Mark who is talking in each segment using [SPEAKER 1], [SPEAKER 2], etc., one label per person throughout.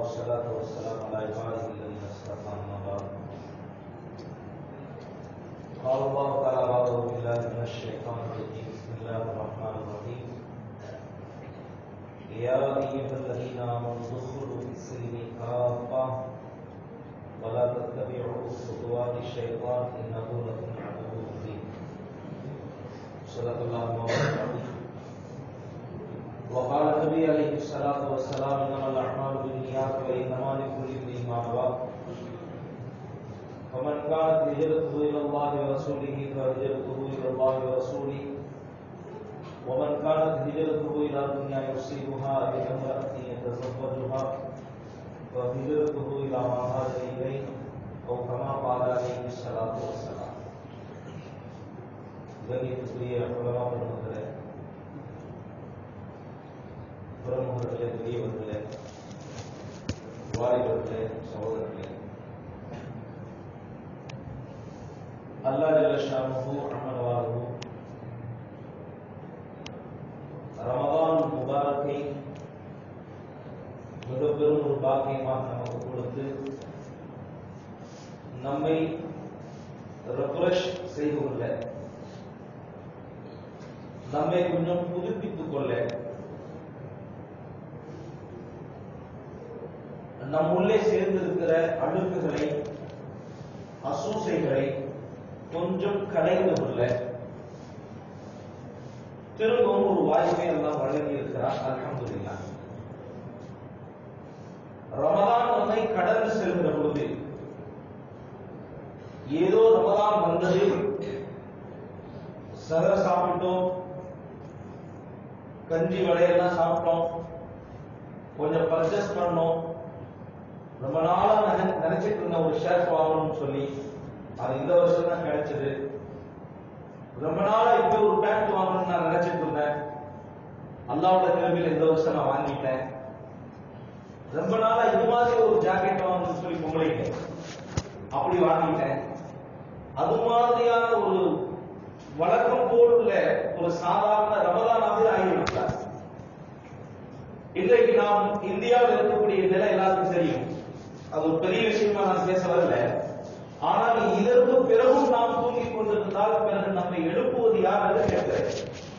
[SPEAKER 1] والصلاة والسلام على عباده الذين اصطفى أما بعد قال الله تعالى أعوذ بالله من الشيطان الرجيم بسم الله الرحمن الرحيم يا أيها الذين آمنوا ادخلوا في السلم كافة ولا تتبعوا خطوات الشيطان إنه لكم عدو مبين صدق الله مولانا العظيم وقال النبي عليه الصلاة والسلام إنما الأعمال بالنيات وإنما لكل امرئ ما نوى فمن كانت هجرته إلى الله ورسوله فهجرته إلى الله ورسوله ومن كانت هجرته إلى دنيا يصيبها أو امرأة يتزوجها فهجرته إلى ما هاجر إليه أو كما قال عليه الصلاة والسلام கண்ணியத்துக்குரிய உலகா பெருமக்களே பிரமுகர்களே பெரியவர்களே வாலிபர்களே சகோதரர்களே அல்லாஹ் ஜல்லஷானுஹு அமர்வாலுஹு ரமதான் முபாரக்கை மிக பெரும் ஒரு பாக்கியமாக நமக்கு கொடுத்து நம்மை ரெஃப்ரெஷ் செய்து கொள்ள நம்மை கொஞ்சம் புதுப்பித்துக் கொள்ள நம் உள்ளே சேர்ந்திருக்கிற அழுக்குகளை அசூசைகளை கொஞ்சம் கலைந்து கொள்ள திரும்பவும் ஒரு வாய்ப்பை எல்லாம் வழங்கி இருக்கிறார் அல்ஹம்துலில்லா ரமதான் நம்மை கடந்து செல்கிற பொழுது ஏதோ ரமதான் வந்தது சதர சாப்பிட்டோம் கஞ்சி வடையெல்லாம் சாப்பிட்டோம் கொஞ்சம் பர்ச்சேஸ் பண்ணோம் ரொம்ப நாளா நினை- நினைச்சிட்டு இருந்த ஒரு ஷர்ட் வாங்கணும்னு சொல்லி அது இந்த வருஷம் தான் கிடைச்சது ரொம்ப நாளா இப்ப ஒரு பேண்ட் வாங்கணும்னு நான் நினைச்சிட்டு இருந்தேன் அல்லாவோட கிழமையில இந்த வருஷம் நான் வாங்கிட்டேன் ரொம்ப நாளா இது மாதிரி ஒரு ஜாக்கெட் வாங்கணும்னு சொல்லி பொங்கலைங்க அப்படி வாங்கிட்டேன் அது மாதிரியான ஒரு வழக்கம் போல் உள்ள ஒரு சாதாரண ரமதானாவே ஆகிவிட்டார் இன்றைக்கு நாம் இந்தியாவில் இருக்கக்கூடிய நிலை எல்லாருக்கும் தெரியும் அது ஒரு பெரிய விஷயமா நான் பேச வரல ஆனால் இதற்கு பிறகும் நாம் தூங்கிக் கொண்டிருந்தால் பிறகு நம்மை எழுப்புவது யார் என்று கேட்கிறேன்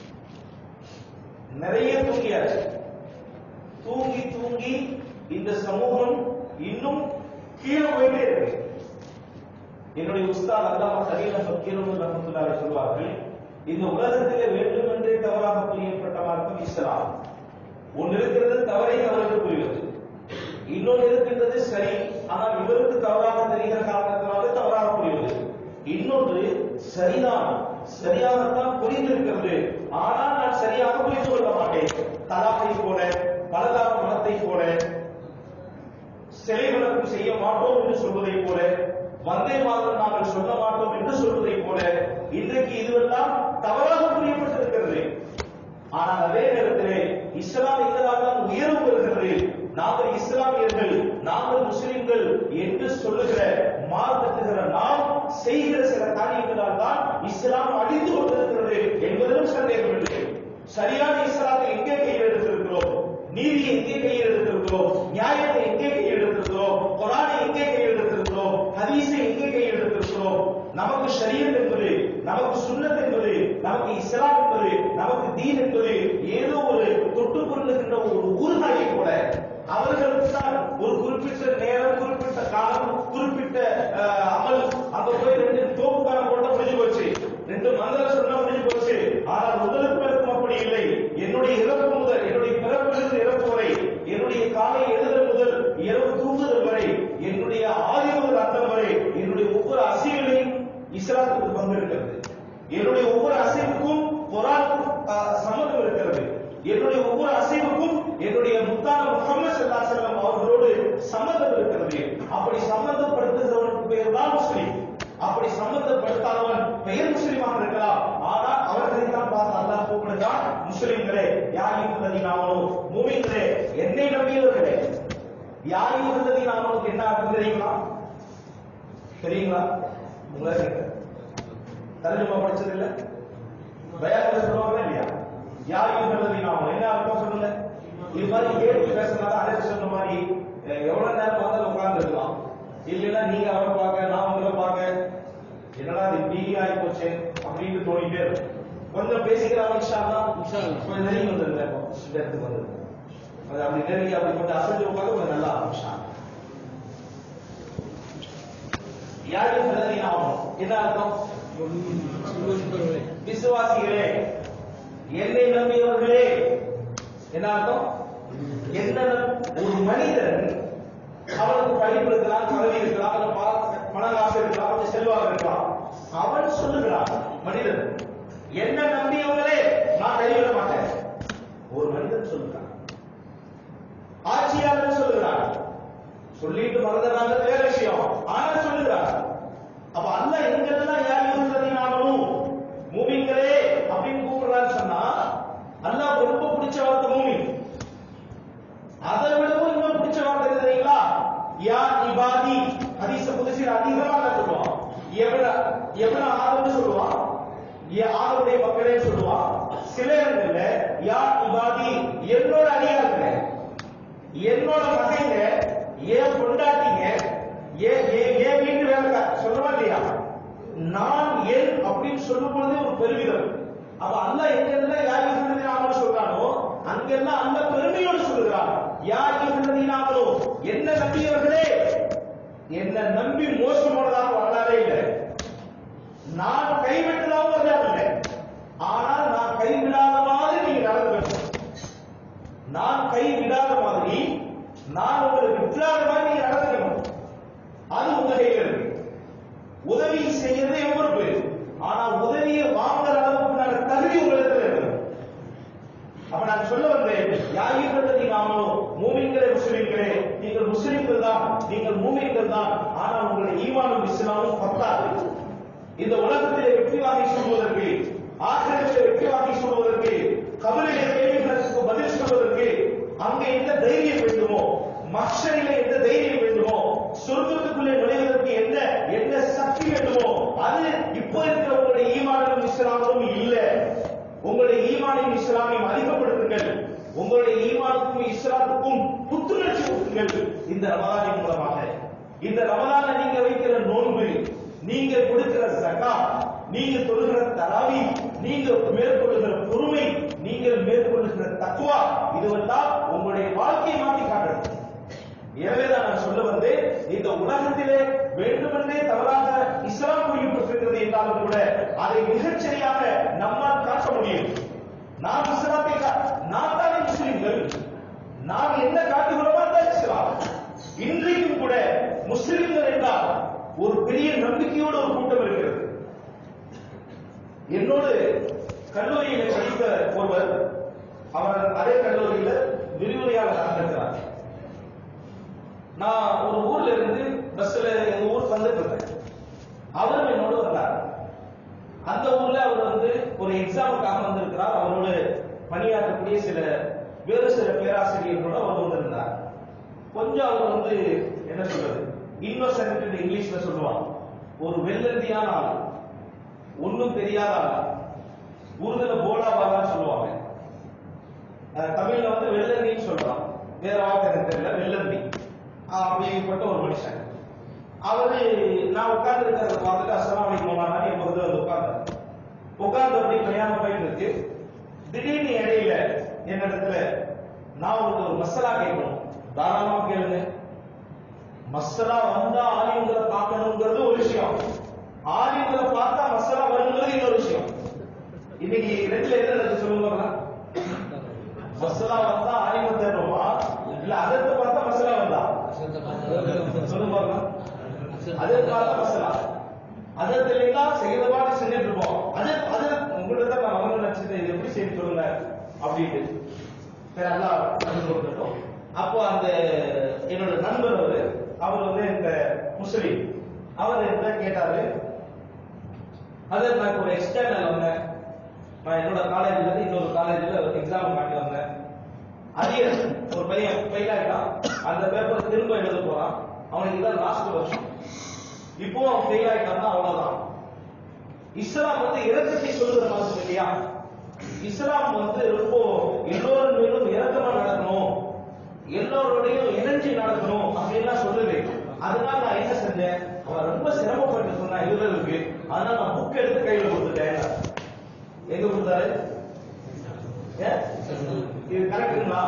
[SPEAKER 1] நிறைய தூங்கியாச்சு தூங்கி தூங்கி இந்த சமூகம் இன்னும் கீழே போயிட்டே இருக்கு என்னுடைய உஸ்தாத் அல்லாம சரீர பக்கீரும் ரஹமத்துல்லாஹி சொல்வார்கள் இந்த உலகத்திலே வேண்டுமென்றே தவறாக புரியப்பட்ட மார்க்கம் இஸ்லாம் ஒன்று இருக்கிறது தவறை அவருக்கு புரிவது இன்னொன்று இருக்கின்றது சரி ஆனால் இவருக்கு தவறாக தெரிகிற காரணத்தினாலே தவறாக புரிவது இன்னொன்று சரிதான் சரியாகத்தான் புரிந்திருக்கிறது ஆனால் நான் சரியாக புரிந்து கொள்ள மாட்டேன் தலாகை போல பலதார மனத்தை போல சிலை வணக்கம் செய்ய மாட்டோம் என்று சொல்வதை போல வந்தே மாதம் நாங்கள் சொல்ல மாட்டோம் என்று சொல்வதை போல இன்றைக்கு இதுவெல்லாம் தவறாக புரியப்பட்டிருக்கிறது ஆனால் அதே நேரத்திலே இஸ்லாம் எங்களால் தான் உயர்வு பெறுகிறது நாங்கள் இஸ்லாமியர்கள் நாங்கள் முஸ்லிம்கள் என்று சொல்லுகிற மார்க்கத்துகிற நாம் செய்கிற சில காரியங்களால் தான் இஸ்லாம் அழிந்து கொண்டிருக்கிறது என்பதிலும் சந்தேகமில்லை சரியான இஸ்லாத்தை எங்கே கையில் எடுத்திருக்கிறோம் நீதியை எங்கே கையில் எடுத்திருக்கிறோம் நியாயத்தை எங்கே கையில் எடுத்திருக்கிறோம் குரானை எங்கே கையில் எடுத்திருக்கிறோம் ஹதீஸை எங்கே கையில் எடுத்திருக்கிறோம் நமக்கு ஷரியத் என்பது நமக்கு சுன்னத் என்பது நமக்கு இஸ்லாம் என்பது நமக்கு தீன் என்பது ஏதோ ஒரு தொட்டு கொண்டிருக்கின்ற ஒரு ஊர்காயை கூட அவர்களுக்கு தான் ஒரு குறிப்பிட்ட நேரம் குறிப்பிட்ட காலம் குறிப்பிட்ட அஹ், அமல் அங்க போய் ரெண்டு தோப்புக்கான போட்ட முடிஞ்சு போச்சு ரெண்டு மந்திரம் சொன்னா முடிஞ்சு போச்சு ஆனால் முதலுக்கும் இருக்கும் அப்படி இல்லை என்னுடைய இறப்பு முதல் என்னுடைய பிறப்பிலிருந்து இறப்பு வரை என்னுடைய காலை எழுதல் முதல் இரவு தூங்குதல் வரை என்னுடைய ஆதி முதல் அந்தம் வரை என்னுடைய ஒவ்வொரு அசைவிலையும் இஸ்லாத்துக்கு பங்கு இருக்கிறது என்னுடைய ஒவ்வொரு அசைவுக்கும் குரான் அஹ், சம்மதம் இருக்கிறது என்னுடைய ஒவ்வொரு அசைவுக்கும் என்னுடைய முத்தான முகமது ஸல்லல்லாஹு அலைஹி வஸல்லம் அவர்களோடு சம்மதம் இருக்கிறது அப்படி சம்பந்தப்படுத்துகிறவனுக்கு பெயர் தான் முஸ்லிம் அப்படி சம்பந்தப்படுத்தாதவன் பெயர் முஸ்லிமாக இருக்கலாம் ஆனால் அவர்களை தான் பார்த்து அல்லாஹ் கூப்பிடுகிறான் முஸ்லிம்களே யாரும் உள்ளதை நாமளும் மூமிங்களே என்னை நம்பியவர்களே யாரும் உள்ளதை நாமளும் என்ன அர்த்தம் தெரியுங்களா தெரியுங்களா உங்களை கேட்கிறேன். தர்ஜுமா படிச்சது இல்ல பயான் சொல்லுவாங்க இல்லையா யார் இவர்களது நாம என்ன அர்த்தம் சொல்லுங்க இது மாதிரி கேட்டு பேசுறதுனால அழைச்சு சொன்ன மாதிரி அஹ் எவ்வளவு நேரம் வந்து உட்கார்ந்து இருக்கலாம் இல்லைன்னா நீங்க அவரை பார்க்க நான் உங்களை பார்க்க என்னடா இது இப்படி ஆகி போச்சு அப்படின்னு தோணிட்டே இருக்கும் கொஞ்சம் பேசிக்கிறாங்க இன்ஷா அல்லாஹ்.
[SPEAKER 2] இன்ஷா அல்லாஹ்.
[SPEAKER 1] கொஞ்சம் நெருங்கி வந்துருங்க இப்போ இந்த இடத்துக்கு வந்து அது அப்படி நெருங்கி அப்படி கொஞ்சம் அசைஞ்சு உட்காந்து கொஞ்சம் நல்லா ஆரம்பிச்சா யாரையும் பிரதி ஆகணும் என்ன அர்த்தம் விசுவாசிகளே என்னை நம்பியவர்களே என்ன அர்த்தம் என்ன ஒரு மனிதன் அவனுக்கு படிப்பு இருக்கலாம் பதவி இருக்கலாம் அவன் பா- பண காசு இருக்கலாம் அவன் செல்வாக்கு இருக்கலாம் அவன் சொல்லுகிறான் மனிதன் என்ன நம்பியவங்களே நான் கைவிட மாட்டேன் ஒரு மனிதன் சொல்லுகிறான் ஆட்சியாளர் சொல்லுகிறான் சொல்லிட்டு மறந்துடுறாங்க வேற விஷயம் ஆனா சொல்லுகிறார் அப்ப அல்லாஹ் எங்கெல்லாம் யார் இருந்ததை நாமளும் மூமிங்களே அப்படின்னு கூப்பிடுறான்னு சொன்னா அல்லாஹ் ரொம்ப பிடிச்ச வார்த்தை மூமின் அதை விடவும் இன்னும் பிடிச்ச வார்த்தை எது தெரியுங்களா யா இபாதி ஹதீஸ புதுசில் அதிகமா நான் சொல்லுவான் எவன எவன ஆதம்னு சொல்லுவான் ஏ ஆதமுடைய மக்களே சொல்லுவான் சில இடங்கள்ல யா இபாதி என்னோட அடியார்களே என்னோட மகைங்க ஏன் பொண்டாட்டிங்க ஏன் ஏன் ஏன் வீட்டு வேலைக்கார சொல்லுவா இல்லையா நான் என் அப்படின்னு சொல்லும் பொழுதே ஒரு பெருமிதம் அப்ப அல்லாஹ் எங்கெல்லாம் யா யுஹல்லதீனாமனு சொல்றானோ அங்கெல்லாம் அல்லாஹ் பெருமையோடு சொல்லுகிறான் யா யுஹல்லதீனாமனு என்ன நம்பியவர்களே என்ன நம்பி மோசம் போனதாக வரலாறே இல்லை நான் கைவிட்டதாக வரலாறு இல்லை ஆனால் நான் கைவிடாத மாதிரி நீங்க நடந்துக்கணும் நான் கை விடாத மாதிரி நான் உங்களை விட்டுறாத மாதிரி நீங்க நடந்துக்கணும் அது உங்க கையில இருக்கு உதவி செய்யறது என் பொறுப்பு ஆனா உதவியை வாங்குற அளவுக்கு நான் தகுதி உங்களிடத்துல இருக்கு அப்ப நான் சொல்ல வந்தேன் யாகின்றதை நாமோ மூமிங்களே முஸ்லிம்களே நீங்கள் முஸ்லிம்கள் தான் நீங்கள் மூமிங்கள் தான் ஆனால் உங்களுடைய ஈமானும் இஸ்லாமும் பத்தாது இந்த உலகத்திலே வெற்றி வாங்கி சொல்வதற்கு ஆசிரியர்களை வெற்றி வாங்கி சொல்வதற்கு கபலிலே கேள்விகளுக்கு பதில் சொல்வதற்கு அங்கே எந்த தைரியம் வேண்டுமோ மக்ஷரிலே எந்த தைரியம் வேண்டுமோ சொர்க்கத்துக்குள்ளே நுழைவதற்கு என்ன என்ன சக்தி வேண்டுமோ அது இப்போ இருக்கிற உங்களுடைய ஈமானும் இஸ்லாமும் இல்ல உங்களுடைய ஈமானையும் இஸ்லாமையும் அதிகப்படுத்துங்கள் உங்களுடைய ஈமானுக்கும் இஸ்லாமுக்கும் புத்துணர்ச்சி ஊட்டுங்கள் இந்த ரமதானின் மூலமாக இந்த ரமதான நீங்க வைக்கிற நோன்பு நீங்க கொடுக்கிற ஜகாத் நீங்க தொழுகிற தராவி நீங்க மேற்கொள்ளுகிற பொறுமை நீங்கள் மேற்கொள்ளுகிற தக்குவா இதுவெல்லாம் உங்களுடைய வாழ்க்கையை மாற்றி காட்டுறது எனவேதான் நான் சொல்ல வந்தேன் இந்த உலகத்திலே வேண்டுமென்றே தவறாக இஸ்லாம் குறிப்பிட்டிருக்கிறது என்றாலும் கூட அதை மிகச்சரியாக நம்மால் காட்ட முடியும் நாம் இஸ்லாத்தை கா- நாம் தானே முஸ்லிம்கள் நாம் என்ன காட்டுகிறோமோ அதுதான் இஸ்லாம் இன்றைக்கும் கூட முஸ்லிம்கள் என்றால் ஒரு பெரிய நம்பிக்கையோடு ஒரு கூட்டம் இருக்கிறது என்னோடு கல்லூரியில் படித்த ஒருவர் அவர் அதே கல்லூரியில் விரிவுரையாளராக இருக்கிறார் நான் ஒரு ஊர்ல இருந்து பஸ்ல எங்க ஊர் வந்துட்டு இருந்தேன் அவரும் என்னோட வந்தார் அந்த ஊர்ல அவர் வந்து ஒரு எக்ஸாமுக்காக வந்திருக்கிறார் அவரோடு பணியாற்றக்கூடிய சில வேறு சில பேராசிரியர்களோட அவர் வந்திருந்தார் கொஞ்சம் அவர் வந்து என்ன சொல்றது இன்னோசென்ட் இங்கிலீஷ்ல சொல்லுவான் ஒரு வெள்ளந்தியான ஆள் ஒண்ணும் தெரியாத ஆள் உருதுல போலா பாலான்னு சொல்லுவாங்க அஹ் தமிழ்ல வந்து வெள்ளந்தின்னு சொல்றான் வேற வார்த்தை எனக்கு தெரியல வெள்ளந்தி ஆஹ் அப்படிப்பட்ட ஒரு மனுஷன் அவரு நான் உட்கார்ந்து இருக்கிறத பார்த்துட்டு அஸ்லாம் வலைக்கும் மௌலானா என் பொறுத்து வந்து உட்கார்ந்தார் உட்கார்ந்து அப்படி கல்யாணம் போயிட்டு இருக்கு திடீர்னு இடையில என்னிடத்துல நான் உங்களுக்கு ஒரு மசாலா கேட்கணும் தாராளமா கேளுங்க மசாலா வந்தா ஆலிம்களை பார்க்கணுங்கிறது ஒரு விஷயம் ஆலிம்களை பார்த்தா மசாலா வருங்கிறது இன்னொரு விஷயம் இன்னைக்கு ரெண்டுல என்ன நடக்குது சொல்லுங்க பார்க்கலாம். மசாலா வந்தா ஆலிம தேடுவோமா இல்ல அதற்கு பார்த்தா மசாலா வந்தா சொல்லுங்க பார்க்கலாம் அதற்கு பார்த்தா மசாலா அதற்கு இல்லைங்களா செய்யறதா செஞ்சுட்டு இருப்போம் அது அது உங்கள்ட்ட தான் நான் அவங்க நினைச்சது இது எப்படி செய்ய சொல்லுங்க அப்படின்ட்டு சரி நல்லா அது கொடுத்துட்டோம் அப்போ அந்த என்னோட நண்பர் அவரு அவர் வந்து இந்த முஸ்லீம் அவர் என்ன கேட்டாரு அது நான் இப்ப ஒரு எக்ஸ்டர்னல் வந்தேன் நான் என்னோட காலேஜ்ல இருந்து இன்னொரு காலேஜ்ல எக்ஸாம் காட்டி வந்தேன் அரியர் ஒரு பையன் ஃபெயில் ஆயிட்டான் அந்த பேப்பரை திரும்ப எழுத போறான் அவனுக்கு இதான் லாஸ்ட் வருஷம் இப்போ அவன் ஃபெயில் ஆயிட்டான்னா அவ்வளவுதான் இஸ்லாம் வந்து இறக்கத்தை சொல்லுகிற மாதிரி இல்லையா இஸ்லாம் வந்து ரொம்ப எல்லோரும் மேலும் இறக்கமா நடக்கணும் எல்லோருடையும் இணைஞ்சு நடக்கணும் அதனால நான் என்ன செஞ்சேன் அவன் ரொம்ப சிரமப்பட்டு சொன்னான் எழுதுறதுக்கு அதனால நான் புக் எடுத்து கையில கொடுத்துட்டேன் எங்க கொடுத்தாரு ஏன்? இது கரெக்டுங்களா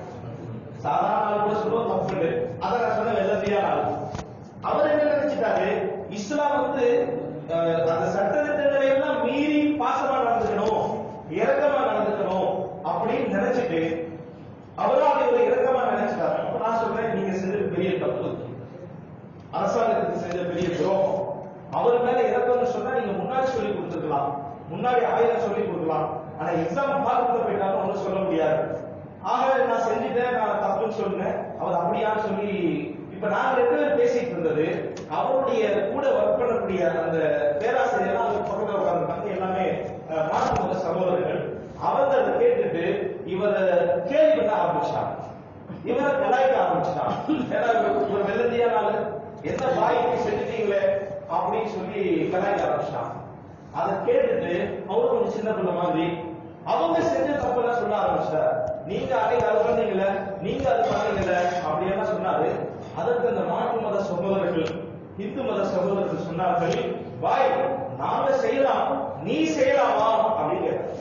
[SPEAKER 1] சாதாரண ஆள் கூட சொல்லுவோம் தப்பு அதை நான் சொன்ன வெள்ளத்தியான ஆள் அவர் என்ன நினைச்சிட்டாரு இஸ்லாம் வந்து அஹ், அந்த சட்டத்திட்டங்களை எல்லாம் மீறி பாசமா நடந்துக்கணும் இறக்கமா நடந்துக்கணும் அப்படின்னு நினைச்சிட்டு அவரும் அதை ஒரு இறக்கமா நினைச்சிட்டாரு அப்ப நான் சொல்றேன் நீங்க செஞ்சது பெரிய தப்பு அரசாங்கத்துக்கு செஞ்ச பெரிய துரோகம் அவர் மேல இறக்கம்னு சொன்னா நீங்க முன்னாடி சொல்லி கொடுத்துருக்கலாம் முன்னாடி ஆயிரம் சொல்லி கொடுக்கலாம் ஆனா எக்ஸாம் பார்த்துட்டு போயிட்டாலும் ஒன்றும் சொல்ல முடியாது ஆக நான் செஞ்சுட்டேன் நான் தப்புன்னு சொன்னேன் அவர் அப்படியான்னு சொல்லி இப்ப நாங்க ரெண்டு பேரும் பேசிட்டு இருந்தது அவருடைய கூட ஒர்க் பண்ணக்கூடிய அந்த பேராசிரியர் அவங்க பக்கத்துல உட்கார்ந்துருக்காங்க எல்லாமே அஹ், மாற்று மத சகோதரர்கள் அவங்க அதை கேட்டுட்டு இவரை கேள்வி பண்ண ஆரம்பிச்சாங்க இவரை கலாய்க்க ஆரம்பிச்சிட்டான் ஏன்னா இவர் ஒரு வெள்ளந்தியா நாள் என்ன பாய்க்கு செஞ்சுட்டீங்களே அப்படின்னு சொல்லி கலாய்க்க ஆரம்பிச்சிட்டான் அதை கேட்டுட்டு அவரு கொஞ்சம் சின்ன பிள்ளை மாதிரி அவங்க செஞ்ச தப்பெல்லாம் சொல்ல ஆரம்பிச்சிட்டார் நீங்க அன்னைக்கு அது பண்ணீங்கல்ல நீங்க அது பண்ணீங்கல்ல அப்படியெல்லாம் சொன்னாரு அதற்கு அந்த மாற்று மத சகோதரர்கள் இந்து மத சகோதரர்கள் சொன்னார்கள் பாய் நாங்க செய்யலாம் நீ செய்யலாமா அப்படின்னு கேட்டார்.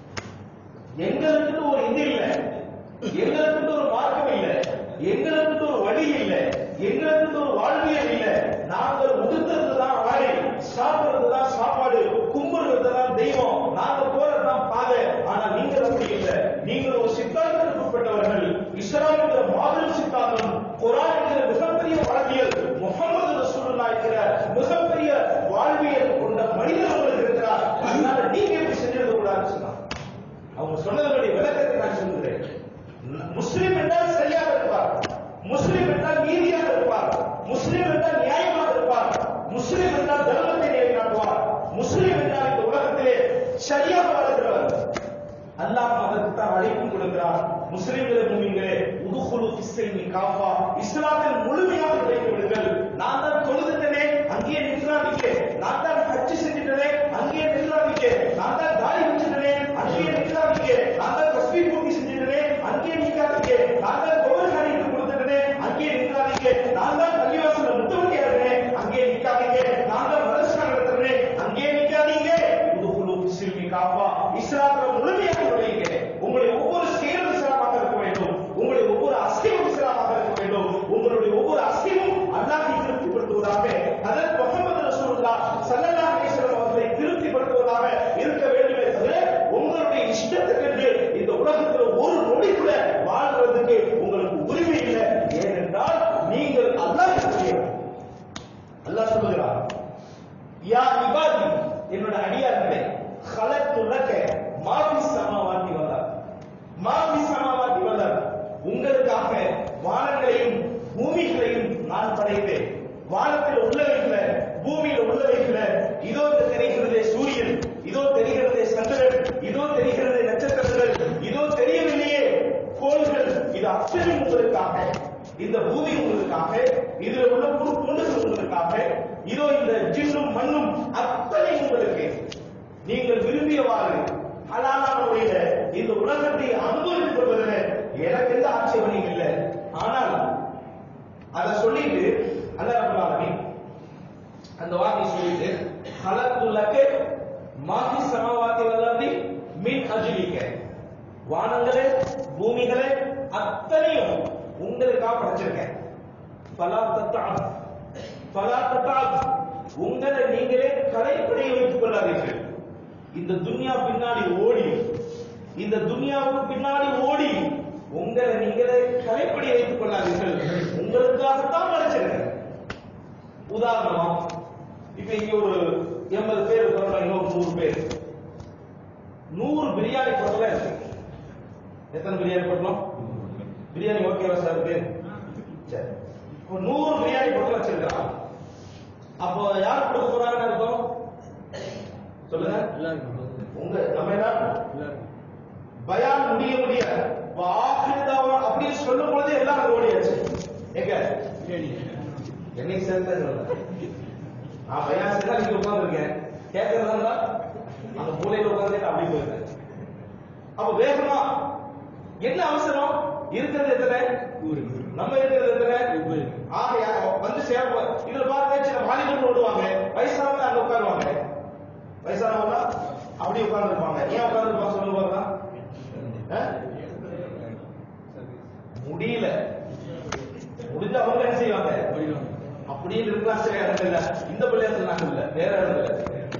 [SPEAKER 1] எங்களுக்கு ஒரு இது இல்ல எங்களுக்கு ஒரு மார்க்கம் இல்ல எங்களுக்கு ஒரு வழி இல்ல எங்களுக்கு ஒரு வாழ்வியல் இல்ல நாங்கள் உடுத்துறது தான் வாழை சாப்பிடுறது தான் சாப்பாடு கும்பிடுறது தான் தெய்வம் நாங்க போறது தான் பாதை ஆனா நீங்க அப்படி இல்ல நீங்கள் ஒரு சித்தாந்தத்துக்கு உட்பட்டவர்கள் இஸ்லாம் என்கிற மாபெரும் சித்தாந்தம் குரான் என்கிற மிகப்பெரிய வாழ்வியல் முகமது ரசூலுல்லாஹ் என்கிற மிகப்பெரிய வாழ்வியல் கொண்ட மனிதர் உங்களுக்கு இருக்கிறார் அதனால நீங்க எப்படி செஞ்சிருக்க கூடாதுன்னு சொன்னாங்க அவங்க சொன்னதனுடைய விளக்கத்தை நான் சொல்கிறேன் முஸ்லிம் என்றால் சரியாக இருப்பார் முஸ்லிம் என்றால் நீதியாக இருப்பார் முஸ்லிம் என்றால் நியாயமாக இருப்பார் முஸ்லிம் என்றால் தர்மத்தை நிலைநாட்டுவார் முஸ்லிம் என்றால் இந்த உலகத்திலே சரியாக வாழ்கிறவர் அல்லாஹ் அதற்கு தான் அழைப்பும் கொடுக்கிறார் முஸ்லிம்களே மூமின்களே உதுகுலு ஃபிஸ்ஸில்மி காஃபா இஸ்லாத்தில் முழுமையாக நுழைந்து விடுங்கள் நான் தான் தொழுதுட்டனே அங்கேயே நின்றாதீங்க நான் தான் ஹஜ் செஞ்சுட்டனே அங்கேயே நின்றாதீங்க நான் தான் தாடி வச்சுட்டனே அங்கேயே நின்றாதீங்க நான் தான் தஸ்பீ பூர்த்தி செஞ்சுட்டனே அங்கேயே நிக்காதீங்க நான் தான் கோவில் காரியத்தை கொடுத்துட்டனே அங்கேயே நின்றாதீங்க நான் தான் பள்ளிவாசல முத்தவட்டி ஆடுறேன் அங்கேயே நிக்காதீங்க நான் தான் மதரசா நடத்துறேன் அங்கேயே நிக்காதீங்க உதுகுலு ஃபிஸ்ஸில்மி காஃபா இஸ்லாத்தில் முழுமையாக நுழையுங்க உங்களுடைய ஒவ்வொரு செயலும் இஸ்லாமாக இருக்க வேண்டும் உங்களுடைய ஒவ்வொரு அசைவும் இஸ்லாமாக இருக்க வேண்டும் உங்களுடைய ஒவ்வொரு அசைவும் அல்லாஹை திருப்திப்படுத்துவதாக அதற்கு முகமது ரசூலுல்லாஹ் ஸல்லல்லாஹு அலைஹி வஸல்லம் அவர்களை திருப்திப்படுத்துவதாக இருக்க வேண்டுமே தவிர உங்களுடைய இஷ்டத்துக்கு இந்த உலகத்தில் ஒரு நொடி கூட வாழ்றதுக்கு உங்களுக்கு உரிமை இல்லை ஏனென்றால் நீங்கள் அல்லாஹ் அல்லாஹ் சொல்லுகிறார் யா இபாதி என்னோட அடியார்களே خلقت لك ما في السماوات والارض ما في السماوات والارض உங்களுக்காக வானங்களையும் பூமிகளையும் நான் படைத்தேன் வானத்தில் உள்ளவைகள பூமியில் உள்ளவைகள இதோ தெரிகிறதே சூரியன் இதோ தெரிகிறதே சந்திரன் இதோ தெரிகிறதே நட்சத்திரங்கள் இதோ தெரியவில்லையே கோள்கள் இது அத்தனை உங்களுக்காக இந்த பூமி உங்களுக்காக இதுல உள்ள புண்ணுகள் உங்களுக்காக இதோ இந்த ஜின்னும் மண்ணும் அத்தனை உங்களுக்கு நீங்கள் விரும்பியவாறு ஹலாலான முறையில இந்த உலகத்தை அனுபவித்துக் கொள்வதில் எனக்கு எந்த ஆட்சேபனையும் இல்லை ஆனால் அதை சொல்லிட்டு அல்லாஹ் ரப்பல் ஆலமீன் அந்த வார்த்தை சொல்லிட்டு ஹலத்துல்லக்கு மாஃபி சமாவாத்தி வல்லாதி மின் அஜிலிக்க வானங்களே பூமிகளே அத்தனையும் உங்களுக்காக படைச்சிருக்கேன் பலா தத்தாப் பலா தத்தாப் உங்களை நீங்களே கலைப்படைய வைத்துக் கொள்ளாதீர்கள் இந்த துன்யா பின்னாடி ஓடி இந்த துன்யாவுக்கு பின்னாடி ஓடி உங்களை நீங்களே கலைப்படி வைத்துக் கொள்ளாதீர்கள் உங்களுக்காகத்தான் படைச்சிருக்கேன் உதாரணமா இப்ப இங்க ஒரு எண்பது பேர் இருக்கிறோம் இன்னொரு நூறு பேர் நூறு பிரியாணி பொருள் இருக்கு எத்தனை பிரியாணி பொருளும் பிரியாணி ஓகேவா சார் இருக்கு சரி இப்போ நூறு பிரியாணி பொருள் வச்சிருக்கிறான் அப்போ யார் கொடுக்க போறாங்கன்னு அர்த்தம் சொல்லுங்க உங்க நம்ம என்ன பயான் முடிய முடிய வாஹிதாவா அப்படின்னு சொல்லும் பொழுது எல்லாம் அங்க ஓடியாச்சு எங்க என்னைக்கு சேர்ந்தா சொல்லுங்க நான் பயான் செய்தா நீங்க உட்கார்ந்துருக்கேன் கேட்கறதா இருந்தா அந்த மூலையில உட்கார்ந்துட்டு அப்படி போயிருக்கேன் அப்ப வேகமா என்ன அவசரம் இருக்கிறது எத்தனை நம்ம இருக்கிறது எத்தனை ஆகையா வந்து சேர இதுல பாருங்க சில வாலிபர்கள் ஓடுவாங்க வயசானவங்க அங்க உட்காருவாங்க வயசானவங்க அப்படி உட்கார்ந்து இருப்பாங்க ஏன் உட்கார்ந்து இருப்பாங்க சொல்லுங்க பார்க்கலாம் ஆ? முடியல முடிஞ்ச அவங்க என்ன செய்வாங்க அப்படியே இருக்கலாம் சரி இடம் இல்ல இந்த பிள்ளையாத்துல நாங்க இல்ல வேற இடம் இல்ல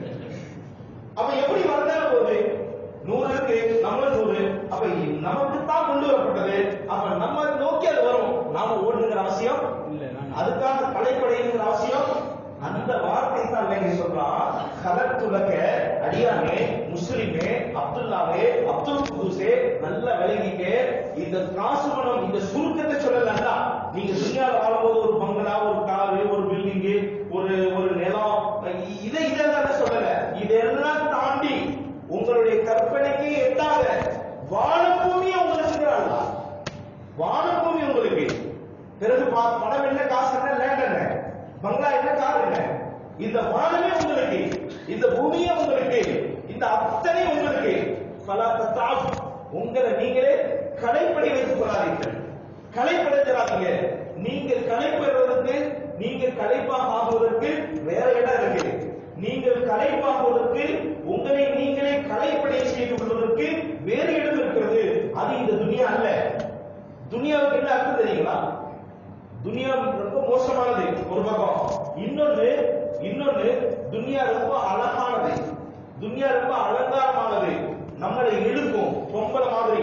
[SPEAKER 1] அப்ப எப்படி வந்தாலும் போகுது நூறு இருக்கு நம்மளும் நூறு அப்ப நமக்கு தான் கொண்டு வரப்பட்டது அப்ப நம்ம நோக்கி அது வரும் நாம ஓடுங்கிற அவசியம் அதுக்காக கலைப்படைங்கிற அவசியம் அந்த வார்த்தை தான் இல்லைங்க சொல்றான் கலத்துலக அடியானே முஸ்லிமே அப்துல்லாவே அப்துல் குதூஸே நல்ல விளங்கிக்க இந்த காசு பணம் இந்த சுருக்கத்தை சொல்லல நீங்க துணியால வாழும்போது ஒரு பங்களா ஒரு காரு ஒரு பில்டிங் ஒரு ஒரு நிலம் இதை இதெல்லாம் சொல்லல இதெல்லாம் தாண்டி உங்களுடைய கற்பனைக்கு எட்டாத வானபூமி உங்களுக்கு இருக்கிறாங்களா வானபூமி உங்களுக்கு பிறகு பா- பணம் என்ன காசு என்ன லேண்ட் என்ன பங்களா என்ன கார் என்ன இந்த வானமே உங்களுக்கு இந்த பூமியே உங்களுக்கு இந்த அத்தனை உங்களுக்கு பல தத்தாப் உங்களை நீங்களே கலைப்படி வைத்துக் கொள்ளாதீர்கள் கலைப்படைஞ்சிடாதீங்க நீங்கள் கலைப்பெறுவதற்கு நீங்கள் கலைப்பாக ஆகுவதற்கு வேற இடம் இருக்கு நீங்கள் கலைப்பாகுவதற்கு உங்களை நீங்களே கலைப்படை செய்து கொள்வதற்கு வேறு இடம் இருக்கிறது அது இந்த துனியா அல்ல துனியாவுக்கு என்ன அர்த்தம் தெரியுங்களா துனியா ரொம்ப மோசமானது ஒரு பக்கம் இன்னொன்னு இன்னொன்னு துனியா ரொம்ப அழகானது துனியா ரொம்ப அலங்காரமானது நம்மளை இழுக்கும் பொம்பளை மாதிரி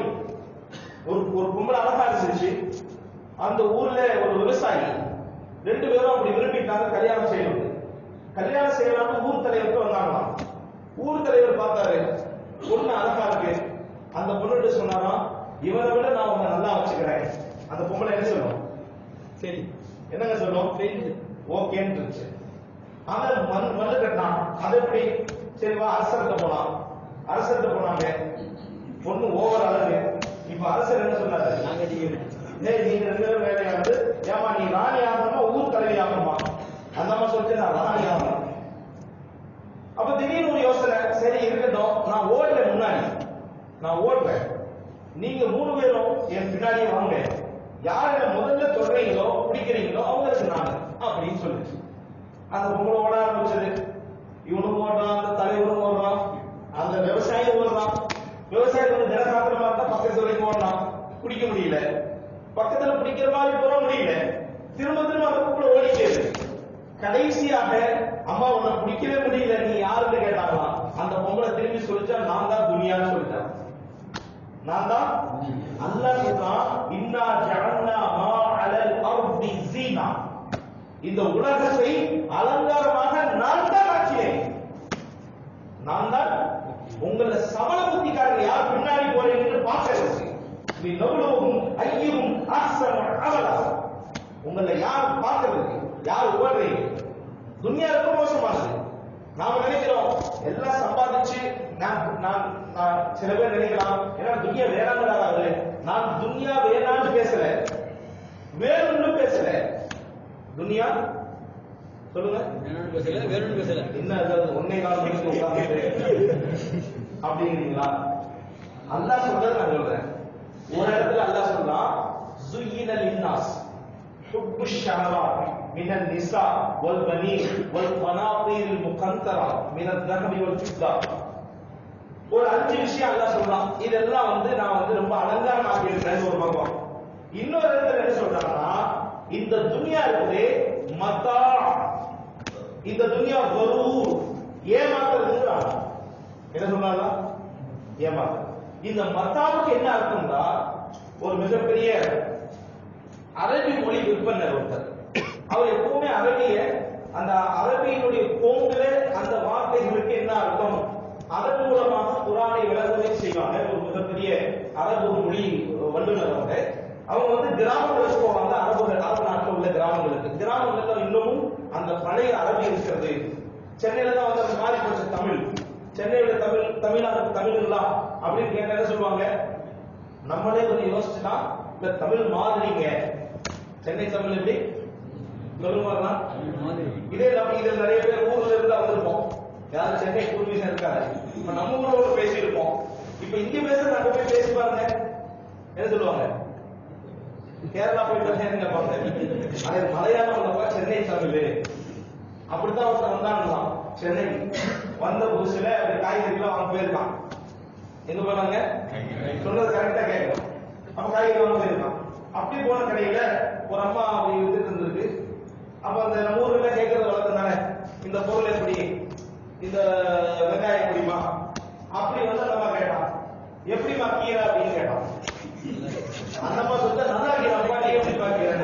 [SPEAKER 1] ஒரு ஒரு பொம்பளை அழகா இருந்துச்சு அந்த ஊர்ல ஒரு விவசாயி ரெண்டு பேரும் அப்படி விரும்பிட்டாங்க கல்யாணம் செய்யணும் கல்யாணம் செய்யலாம்னு ஊர் தலைவருக்கு வந்தாங்களாம் ஊர் தலைவர் பார்த்தாரு பொண்ணு அழகா இருக்கு அந்த பொண்ணுகிட்ட சொன்னாராம் இவனை விட நான் உன்னை நல்லா வச்சுக்கிறேன் அந்த பொம்பளை என்ன சொல்லும்
[SPEAKER 2] சரி
[SPEAKER 1] என்னங்க சொல்லும் ஓகேன்னு இருந்துச்சு அவன் மண் மண்ணு கட்டினான் அது எப்படி சரி வா அரசர்கிட்ட போலாம் அரசர்கிட்ட போனாங்க பொண்ணு ஓவர் அழகு இப்ப அரசர் என்ன சொன்னாரு
[SPEAKER 2] நாங்க அதிகம்
[SPEAKER 1] டேய் நீங்க ரெண்டு பேரும் வேலையா வந்து ஏமா நீ ராணி ஆகணுமா ஊர் தலைவி ஆகணுமா அந்த அம்மா சொல்லிட்டு நான் ராணி ஆகணும் அப்ப திடீர்னு ஒரு யோசனை சரி இருக்கட்டும் நான் ஓடுறேன் முன்னாடி நான் ஓடுறேன் நீங்க மூணு பேரும் என் பின்னாடியே வாங்க யார் என்ன முதல்ல தொடறீங்களோ பிடிக்கிறீங்களோ அவங்களுக்கு நான் அப்படின்னு சொல்லுச்சு அந்த பொம்பளை ஓட ஆரம்பிச்சது இவனும் ஓடுறான் அந்த தலைவரும் ஓடுறான் அந்த விவசாயி ஓடுறான் விவசாயி கொஞ்சம் தினசாத்திரமா இருந்தா பக்கத்து வரைக்கும் ஓடலாம் பிடிக்க முடியல பக்கத்துல பிடிக்கிற மாதிரி போக முடியல திரும்ப திரும்ப அந்த பொம்பளை ஓடிட்டே இருக்கு கடைசியாக அம்மா உன்னை பிடிக்கவே முடியல நீ யாருன்னு கேட்டாங்களாம் அந்த பொம்பளை திரும்பி சொல்லிச்சா நான் தான் துனியான்னு சொல்லிட்டேன் நான் தான் அல்லாஹ் சொல்றான் இன்னா ஜஅல்னா மா அலல் அர்தி ஸீனா இந்த உலகத்தை அலங்காரமாக நான் தான் ஆக்கினேன் நான் தான் உங்கள சமண புத்திக்காரங்க யார் பின்னாடி போறீங்கன்னு பார்க்கறது நீ நவுலவும் ஐயும் அஹ்சனு அமலா உங்களை யார் பார்க்கறது யார் ஓடுறீங்க துனியா ரொம்ப மோசமானது நாம நினைக்கிறோம் எல்லாம் சம்பாதிச்சு நான் நான் நான் சில பேர் நினைக்கலாம் ஏன்னா துனியா வேணாங்கிறாரா அவரு நான் துனியா வேணான்னு பேசல வேணும்னு பேசல துனியா சொல்லுங்க
[SPEAKER 2] வேணும்னு பேசல வேணும்னு பேசல
[SPEAKER 1] என்ன அதாவது ஒன்னே கால் மணிக்கு உட்கார்ந்துட்டு அப்படிங்கிறீங்களா அல்லாஹ் சொல்றது நான் சொல்றேன் ஒரு இடத்துல அல்லாஹ் சொல்றான் زُيِّنَ لِلنَّاسِ حُبُّ الشَّهَوَاتِ مِنَ النِّسَاءِ وَالْبَنِينَ وَالْقَنَاطِيرِ الْمُقَنطَرَةِ مِنَ الذَّهَبِ وَالْفِضَّةِ ஒரு அஞ்சு விஷயம் அல்லாஹ் சொல்றான் இதெல்லாம் வந்து நான் வந்து ரொம்ப அலங்காரமாக்கி இருக்கிறேன்னு ஒரு பக்கம் இன்னொரு இடத்துல என்ன சொல்றாங்கன்னா இந்த துனியா இருக்குது மத்தா இந்த துனியா கரூர் ஏமாத்துறதுங்கிறான் என்ன சொன்னாங்க ஏமாத்து இந்த மத்தாவுக்கு என்ன அர்த்தம்னா ஒரு மிகப்பெரிய அரபி மொழி விற்பனர் ஒருத்தர் அவர் எப்பவுமே அரபிய அந்த அரபியினுடைய போங்குல அந்த வார்த்தைகளுக்கு என்ன அர்த்தம் அதன் மூலமாக குரானை விளக்கவே செய்வாங்க ஒரு மிகப்பெரிய அரபு மொழி வல்லுநர் அவங்க அவங்க வந்து கிராமங்களுக்கு போவாங்க அரபு அரபு நாட்டில் உள்ள கிராமங்களுக்கு கிராமங்கள்ல இன்னமும் அந்த பழைய அரபி இருக்கிறது சென்னையில தான் வந்து அது மாறி போச்சு தமிழ் சென்னையோட தமிழ் தமிழ்நாடு தமிழ்ங்களா அப்படின்னு கேட்டா என்ன சொல்லுவாங்க நம்மளே கொஞ்சம் யோசிச்சுனா இந்த தமிழ் மாதிரிங்க சென்னை தமிழ் எப்படி சொல்லுவாங்களா
[SPEAKER 2] மாதிரி
[SPEAKER 1] இதே நம்ம இதில் நிறைய பேர் ஊர்ல இருந்து வந்திருப்போம் யாரும் சென்னை பூர்வீகம் இருக்காது இப்ப நம்ம ஊரோட பேசியிருப்போம் இப்ப இங்க பேசுறது அங்க போய் பேசி பாருங்க என்ன சொல்லுவாங்க கேரளா போயிட்டு வந்தேன்னு கேட்பாங்க அது மலையாளம் வந்தப்ப சென்னை தமிழ் அப்படித்தான் ஒருத்தன் வந்தாங்களாம் சென்னை வந்த புதுசுல அப்படி காய்கறிலாம் வாங்க போயிருக்கான் எங்க போனாங்க சொன்னது கரெக்டா கேட்கணும் அப்ப காய்கறி வாங்க போயிருக்கான் அப்படி போன கடையில ஒரு அம்மா அப்படி வித்துட்டு இருந்திருக்கு அப்ப அந்த நம்ம ஊர்ல கேட்கறது வழக்கம் தானே இந்த பொருள் எப்படி இந்த வெங்காயம் எப்படிமா அப்படி வந்து அந்த அம்மா கேட்டான் எப்படிமா கீரை அப்படின்னு கேட்டான் அந்த அம்மா சொல்லிட்டு நல்லா இருக்கிறப்பா நீ எப்படி பாக்கிறேன்னு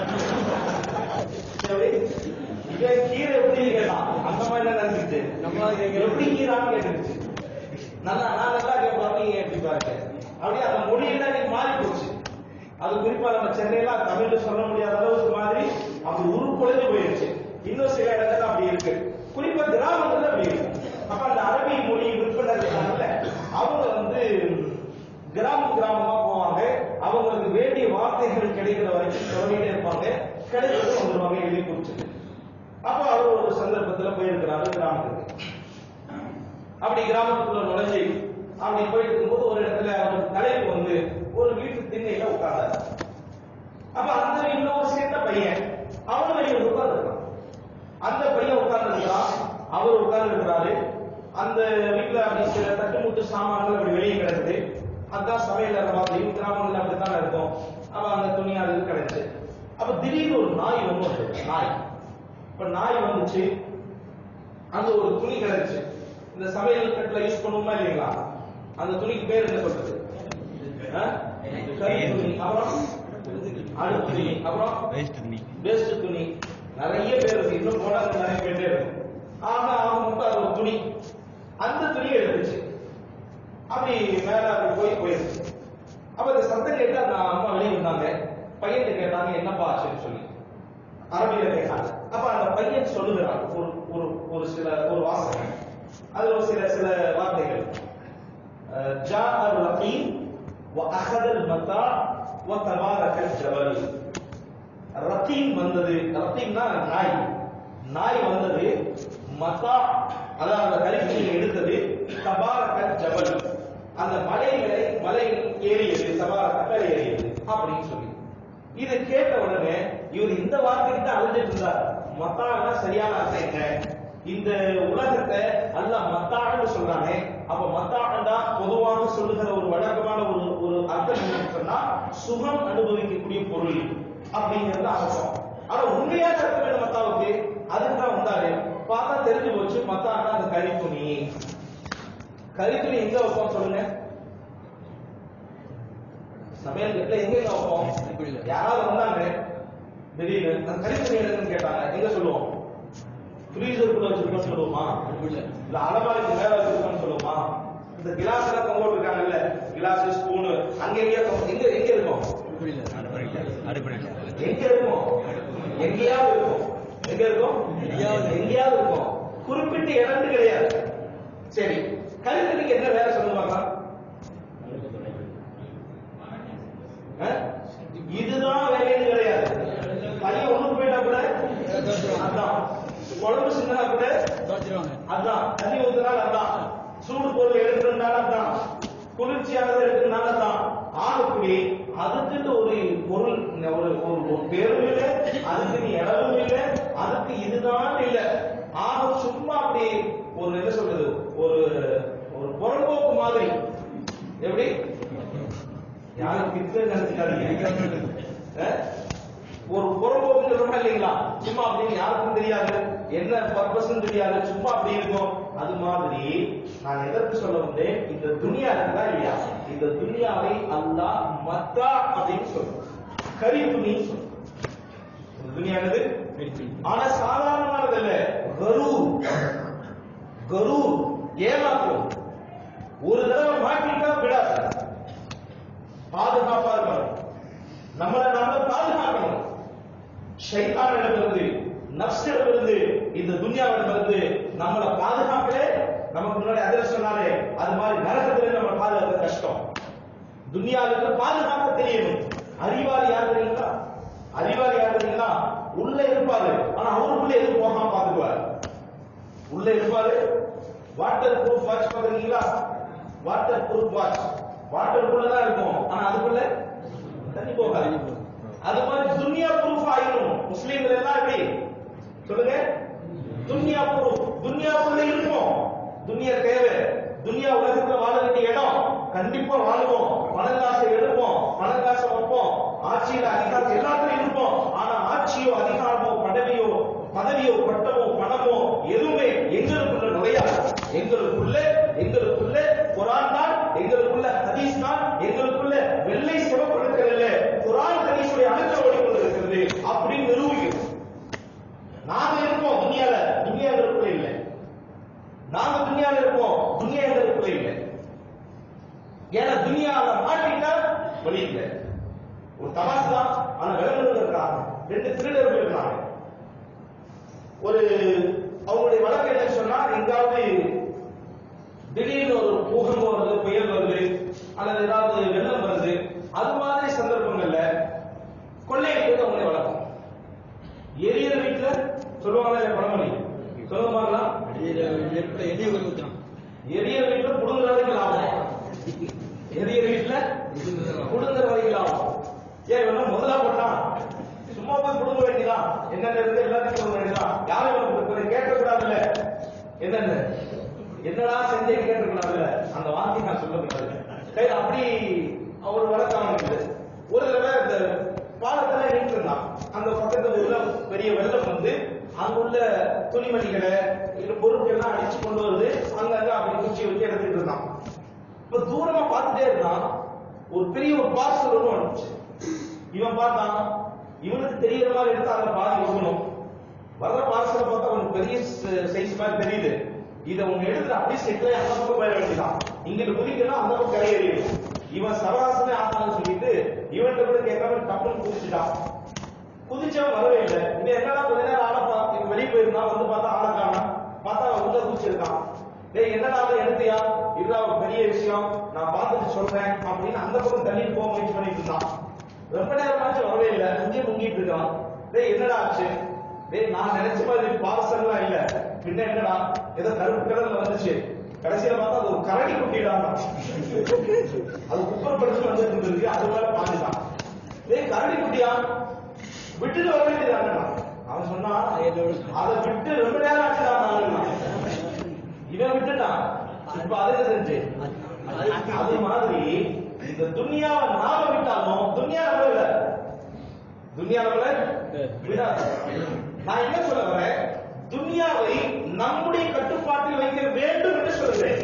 [SPEAKER 1] எப்படி இவன் கீரை எப்படி கேட்டான் அந்த மாதிரி தான் நினைச்சிட்டு
[SPEAKER 2] நம்ம கேட்கிறோம்.
[SPEAKER 1] எப்படி கீரான்னு கேட்டுருச்சு நல்லா நான் நல்லா கேட்பா நீங்க எப்படி பாருங்க அப்படியே அந்த மொழியெல்லாம் நீ மாறி போச்சு அது குறிப்பா நம்ம சென்னையில தமிழ்ல சொல்ல முடியாத அளவுக்கு மாதிரி அப்படி உருக்குலைஞ்சு போயிருச்சு இன்னும் சில இடத்துல அப்படி இருக்கு குறிப்பா கிராமத்துல அப்படி இருக்கு அப்ப அந்த அரபி மொழி விற்பனர் இருக்காங்கல்ல அவங்க வந்து கிராமம் கிராமமா போவாங்க அவங்களுக்கு வேண்டிய வார்த்தைகள் கிடைக்கிற வரைக்கும் சொல்லிட்டே இருப்பாங்க கிடைக்கிறது வந்துருவாங்க எழுதி குறிச்சிட்டு அப்ப அவர் ஒரு சந்தர்ப்பத்துல போயிருக்கிறாரு கிராமத்துக்கு அப்படி கிராமத்துக்குள்ள நுழைஞ்சு அப்படி போயிட்டு இருக்கும்போது ஒரு இடத்துல அவர் தலைப்பு வந்து ஒரு வீட்டு திண்ணையில உட்கார்ந்தாரு அப்ப அந்த வீட்டுல ஒரு சின்ன பையன் அவன் வெளியே உட்கார்ந்துருக்கான் அந்த பையன் உட்கார்ந்துருக்கான் அவர் உட்கார்ந்துருக்கிறாரு அந்த வீட்டுல அப்படி சில தட்டுமுட்டு சாமான்கள் அப்படி வெளியே கிடக்குது அதான் சமையல் அறை மாதிரி கிராமங்கள்ல அப்படித்தானே இருக்கும் அப்ப அந்த துணி அது இது கிடச்சு அப்ப திடீர்னு ஒரு நாய் ஒண்ணு வருது நாய் இப்ப நாய் வந்துச்சு அங்க ஒரு துணி கிடந்துச்சு இந்த சமையல் கட்டுல யூஸ் பண்ணுவோமா இல்லைங்களா அந்த துணிக்கு பேர் என்ன சொல்றது ஆ? கறி துணி அப்புறம் அடுப்பு துணி அப்புறம் வேஸ்ட் துணி நிறைய பேர் இருக்கு இன்னும் போனா அது நிறைய பேர் இருக்கு ஆனா அவங்க மட்டும் அது ஒரு துணி அந்த துணியை எடுத்துச்சு அப்படி மேல அப்படி போய் போயிருச்சு அப்ப இந்த சத்தம் கேட்டு அந்த அம்மா வெளியே வந்தாங்க பையன் கேட்டாங்க என்னப்பா ஆச்சுன்னு சொல்லி அரபியில கேட்டாங்க அப்ப அந்த பையன் சொல்லுகிறான் ஒரு ஒரு ஒரு சில ஒரு வாசகம் அதுல ஒரு சில சில வார்த்தைகள் அஹ், ஜாஅ الرقيب واخذ المتاع وتبارك الجبل ரத்தீம் வந்தது ரத்தீம்னா நாய் நாய் வந்தது மதா அதாவது அந்த கரிசனையை எடுத்தது தபாரக ஜபல் அந்த மலைகளை மலை ஏறியது தபாரக மேலே ஏறியது அப்படின்னு சொல்லி இதை கேட்ட உடனே இவர் இந்த வார்த்தைக்கு தான் அழிஞ்சிட்டு இருந்தார் மத்தானா சரியான அர்த்தம் என்ன இந்த உலகத்தை அல்லாஹ் மத்தான்னு சொல்றானே அப்ப மத்தாண்டா பொதுவாக சொல்லுகிற ஒரு வழக்கமான ஒரு ஒரு அர்த்தம் என்னன்னு சொன்னா சுகம் அனுபவிக்கக்கூடிய பொருள் அப்படிங்கிறது அர்த்தம் ஆனா உண்மையான அர்த்தம் என்ன மத்தாவுக்கு அதுக்கு தான் வந்தாரு பார்த்தா தெரிஞ்சு போச்சு மத்தானா அந்த கரித்துணி கரித்துணி எங்க வைப்போம் சொல்லுங்க சமையல் கட்டுல எங்க எங்க வைப்போம்
[SPEAKER 2] இப்படில.
[SPEAKER 1] யாராவது வந்தாங்க திடீர்னு அந்த கரித்துணி எடுங்கன்னு கேட்டாங்க எங்க சொல்லுவோம் ஃப்ரீசருக்குள்ள வச்சிருக்கோம்னு சொல்லுவோமா
[SPEAKER 2] இப்படில.
[SPEAKER 1] இல்ல அலமாரிக்கு மேல வச்சிருக்கோம்னு சொல்லுவோமா இந்த கிளாஸ் எல்லாம் தொங்க விட்டுருக்காங்கல்ல கிளாஸ் ஸ்பூனு அங்க எங்கேயா தொங்க- எங்க எங்க இருக்கும்
[SPEAKER 2] இப்படில.
[SPEAKER 1] எங்க இருக்கும் எங்கேயாவது இருக்கும் எங்க இருக்கும்
[SPEAKER 2] எங்கேயாவது.
[SPEAKER 1] எங்கேயாவது இருக்கும் குறிப்பிட்ட இடம் கிடையாது சரி கருத்துக்கு என்ன வேலை சொல்லுங்க பார்க்கலாம் ஆ? இதுதான் வேலைன்னு கிடையாது பையன் ஒண்ணுக்கு போயிட்டா கூட அதான் குழம்பு சிந்தனா கூட
[SPEAKER 2] துவைச்சிருவாங்க.
[SPEAKER 1] அதான் தண்ணி ஊத்துனால அதான் சூடு பொருள் எடுக்கிறதுனால அதான் குளிர்ச்சியானது எடுக்கிறதுனால அதான் ஆகக்கூடிய அதுக்குன்னு ஒரு பொருள் ஒரு ஒரு ஒரு பேரும் இல்லை அதுக்கு நீ இடமும் இல்லை அதுக்கு இதுதான் இல்லை ஆக சும்மா அப்படி ஒரு என்ன சொல்றது ஒரு ஒரு புறம்போக்கு மாதிரி எப்படி யாரும் கிட்ட நினைச்சுக்காதீங்க அஹ்? ஒரு புறம்போக்கு சொல்றோமா இல்லைங்களா சும்மா அப்படின்னு யாருக்கும் தெரியாது என்ன பர்பஸ் தெரியாது சும்மா அப்படி இருக்கும் அது மாதிரி நான் எதற்கு சொல்ல வந்தேன் இந்த துனியா இருக்குதா இல்லையா இந்த துனியாவை அல்லாஹ் மத்தா அப்படின்னு சொல்றோம் கரி துணின்னு சொல்றோம் இந்த துனியா என்னது ஆனா சாதாரணமானது இல்ல கரூர் கரூர் ஏமாற்றும் ஒரு தடவை மாட்டிட்டா விடாது பாதுகாப்பா இருக்கணும் நம்மளை நாம பாதுகாக்கணும் ஷைத்தானிடமிருந்து நப்சிடமிருந்து இந்த துன்யாவிடமிருந்து நம்மளை பாதுகாக்கலே நமக்கு முன்னாடி அதில் சொன்னாலே அது மாதிரி நரகத்திலிருந்து நம்ம பாதுகாக்க கஷ்டம் துன்யாவிலிருந்து பாதுகாக்க தெரியணும் அறிவாளி யார் தெரியுங்களா அறிவாளி யார் தெரியுங்களா உள்ள இருப்பாரு ஆனா அவருக்குள்ள எதுவும் போகாம பாத்துக்குவாரு உள்ள இருப்பாரு வாட்டர் ப்ரூஃப் வாட்ச் பாக்குறீங்களா வாட்டர் ப்ரூஃப் வாட்ச் வாட்டருக்குள்ள தான் இருக்கும் ஆனா அதுக்குள்ள தண்ணி போகாது அது மாதிரி துன்யா ப்ரூஃப் ஆயிரும் முஸ்லீம்கள் எல்லாம் எப்படி சொல்லுங்க துன்யா ப்ரூஃப் துன்யாவுக்குள்ள இருப்போம் துன்யா தேவை துன்யா உலகத்துல வாழ வேண்டிய இடம் கண்டிப்பா வாழுவோம் பணம் காசை எடுப்போம் பணம் காசை வைப்போம் ஆட்சியில அதிகாரம் எல்லாத்துலயும் இருப்போம் ஆனா ஆட்சியோ அதிகாரமோ பதவியோ பதவியோ பட்டமோ பணமோ எதுவுமே எங்களுக்குள்ள நுழையாது எங்களுக்குள்ள எங்களுக்குள்ள குரான் தான் எங்களுக்குள்ள ஹதீஸ் தான் எங்களுக்குள்ள வெள்ளை சிவப்படுக்கிறது குரான் ஹதீஸுடைய அழுத்தம் ஓடிக்கொண்டிருக்கிறது அப்படின்னு நிரூபிக்கும் நாங்க இருப்போம் துனியால துனியா எங்களுக்குள்ள இல்லை நாங்க துனியால இருப்போம் துனியா எங்களுக்குள்ள இல்லை ஏன்னா துனியால மாட்டிட்டா வழி இல்லை ஒரு தமாசு தான் ஆனா விலங்குகள் இருக்கிறாங்க ரெண்டு திருடர்கள் இருக்கிறாங்க ஒரு அவங்களுடைய வழக்கு என்னன்னு சொன்னா எங்காவது திடீர்னு ஒரு பூகம்பம் வருது புயல் வருது அல்லது ஏதாவது வெள்ளம் வருது அது மாதிரி சந்தர்ப்பங்கள்ல கொள்ளையடிக்கிறது அவங்களுடைய வழக்கம் எரியற வீட்டுல சொல்லுவாங்களா இல்ல பழமொழி சொல்லுங்க பார்க்கலாம்
[SPEAKER 2] நெருப்புல எண்ணெய் ஊற்றி ஊற்றணும்
[SPEAKER 1] எரியற வீட்டுல புடுங்குற வரைக்கும் லாபம் எரியற வீட்டுல புடுங்குற வரைக்கும் லாபம் ஏன் இவன் முதலா போட்டான் சும்மா போய் புடுங்க வேண்டியதான் என்னென்ன இருக்கு எல்லாத்தையும் சொல்ல வேண்டியதான் யாரும் இவனுக்கு கொடுப்பதை கேட்கக்கூடாதுல்ல என்னென்ன என்னடா செஞ்சே கேட்கக்கூடாதுல்ல அந்த வார்த்தை நான் சொல்லக்கூடாது சரி அப்படி அவர் வழக்கம் இருக்குது ஒரு தடவை இந்த பாலத்துல நின்று இருந்தான் அந்த பக்கத்துல உள்ள பெரிய வெள்ளம் வந்து அங்குள்ள துணிமணிகளை இல்ல பொருட்கள்லாம் அடிச்சு கொண்டு வருது அங்கங்க அப்படி குச்சி வச்சு எடுத்துட்டு இருந்தான் இப்ப தூரமா பார்த்துட்டே இருந்தான் ஒரு பெரிய ஒரு பார்சல் ஒன்று வந்துச்சு இவன் பார்த்தான் இவனுக்கு தெரியற மாதிரி எடுத்து அந்த பாதி கொடுக்கணும் வர்ற பார்சலை பார்த்தா அவனுக்கு பெரிய சைஸ் மாதிரி தெரியுது இதை உங்க எடுத்து அப்படியே செட்டில் அந்த பக்கம் போயிட வேண்டியதான் இங்கிட்டு குதிக்கணும் அந்த பக்கம் கரையேறிடும் இவன் சராசரி ஆத்தான்னு சொல்லிட்டு இவன்கிட்ட கூட கேட்காம டப்புன்னு குதிச்சுட்டான் குதிச்சவன் வரவே இல்லை இவன் என்னடா கொஞ்ச நேரம் ஆளை பார்த்து இவன் வெளியே போயிருந்தான் வந்து பார்த்தா ஆளை காணோம் பார்த்தா அவன் உள்ள குதிச்சிருக்கான் டேய் என்னடா அதை எடுத்தியா இல்ல ஒரு பெரிய விஷயம் நான் பார்த்துட்டு சொல்றேன் அப்படின்னு அந்த பக்கம் தள்ளிட்டு போக முயற்சி பண்ணிட்டு இருந்தான் ரொம்ப நேரமாச்சும் வரவே இல்லை அங்கேயே முங்கிட்டு இருக்கான் டேய் என்னடா ஆச்சு டேய் நான் நினைச்ச மாதிரி பார்சல்லாம் இல்ல பின்ன என்னடா ஏதோ கருப்பு கலர்ல வந்துச்சு கடைசியில பார்த்தா அது ஒரு கரடி குட்டிடான் அது குப்பரப்படுத்தி வந்துட்டு இருந்திருக்கு அது மேல பாஞ்சுட்டான் டேய் கரடி குட்டியா விட்டுட்டு வர வேண்டியதாங்கண்ணா அவன் சொன்னா அதை விட்டு ரொம்ப நேரம் ஆச்சுதான் இவன் விட்டுட்டான் இப்ப அதுக்கு செஞ்சு அது மாதிரி இந்த துன்யாவை நாம விட்டாலும் துன்யா நம்ம இல்ல துன்யா நம்மள விடாது நான் என்ன சொல்ல வரேன் துன்யாவை நம்முடைய கட்டுப்பாட்டில் வைக்க வேண்டும் என்று சொல்கிறேன்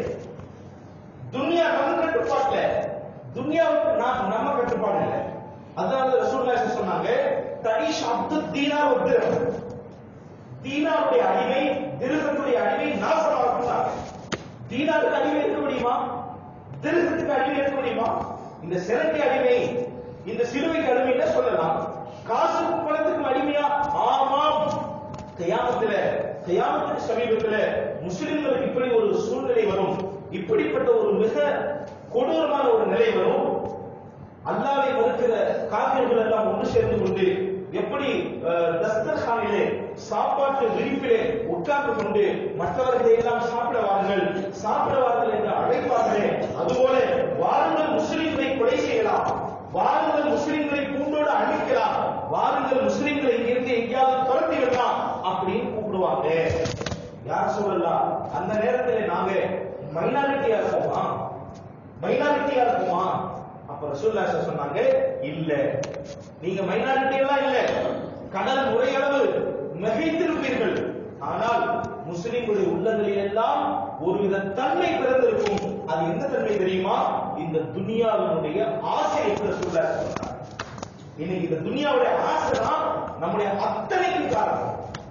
[SPEAKER 1] துன்யா நம்ம கட்டுப்பாட்டுல துன்யாவுக்கு நாம் நம்ம கட்டுப்பாடு இல்லை அதனால ரசூலுல்லாஹி சொன்னாங்க தனிஷ் அப்து தீனார் ஒரு திரகம் தீனாருடைய அடிமை திருகத்துடைய அடிமை நாசமாக தீனாருக்கு அடிமை இருக்க முடியுமா திருகத்துக்கு அடிமை இருக்க முடியுமா இந்த சிலைக்கு அடிமை இந்த சிலுவைக்கு அடிமைன்னு சொல்லலாம் காசுக்கும் பணத்துக்கும் அடிமையா ஆமாம் கயாமத்துல கயாமத்துக்கு சமீபத்துல முஸ்லிம்களுக்கு இப்படி ஒரு சூழ்நிலை வரும் இப்படிப்பட்ட ஒரு மிக கொடூரமான ஒரு நிலை வரும் அல்லாவை மறுக்கிற காவியர்கள் எல்லாம் ஒன்று சேர்ந்து கொண்டு எப்படி அஹ், தஸ்தர்கானிலே சாப்பாட்டு விரிப்பிலே உட்கார்ந்து கொண்டு மற்றவர்களை எல்லாம் சாப்பிட வாருங்கள் சாப்பிட வாருங்கள் என்று அழைப்பார்களே அதுபோல வாருங்கள் முஸ்லிம்களை கொலை செய்யலாம் வாருங்கள் முஸ்லிம்களை பூண்டோடு அழிக்கலாம் வாருங்கள் முஸ்லிம்களை இங்கிருந்து எங்கேயாவது துரத்தி விடலாம் அப்படின்னு கூப்பிடுவாங்க யார் சொல்லலாம் அந்த நேரத்தில் நாங்க மைனாரிட்டியா இருப்போமா மைனாரிட்டியா இருக்குமா அப்ப ரசூல்லா சொன்னாங்க இல்ல நீங்க மைனாரிட்டி எல்லாம் இல்ல கடல் முறையளவு மிகைத்திருப்பீர்கள் ஆனால் முஸ்லிம்களுடைய உள்ளங்களில் எல்லாம் ஒருவித தன்மை பிறந்திருக்கும் அது எந்த தன்மை தெரியுமா இந்த துனியாவினுடைய ஆசை என்று சொல்ல இன்னைக்கு இந்த துனியாவுடைய ஆசை தான் நம்முடைய அத்தனைக்கும் காரணம்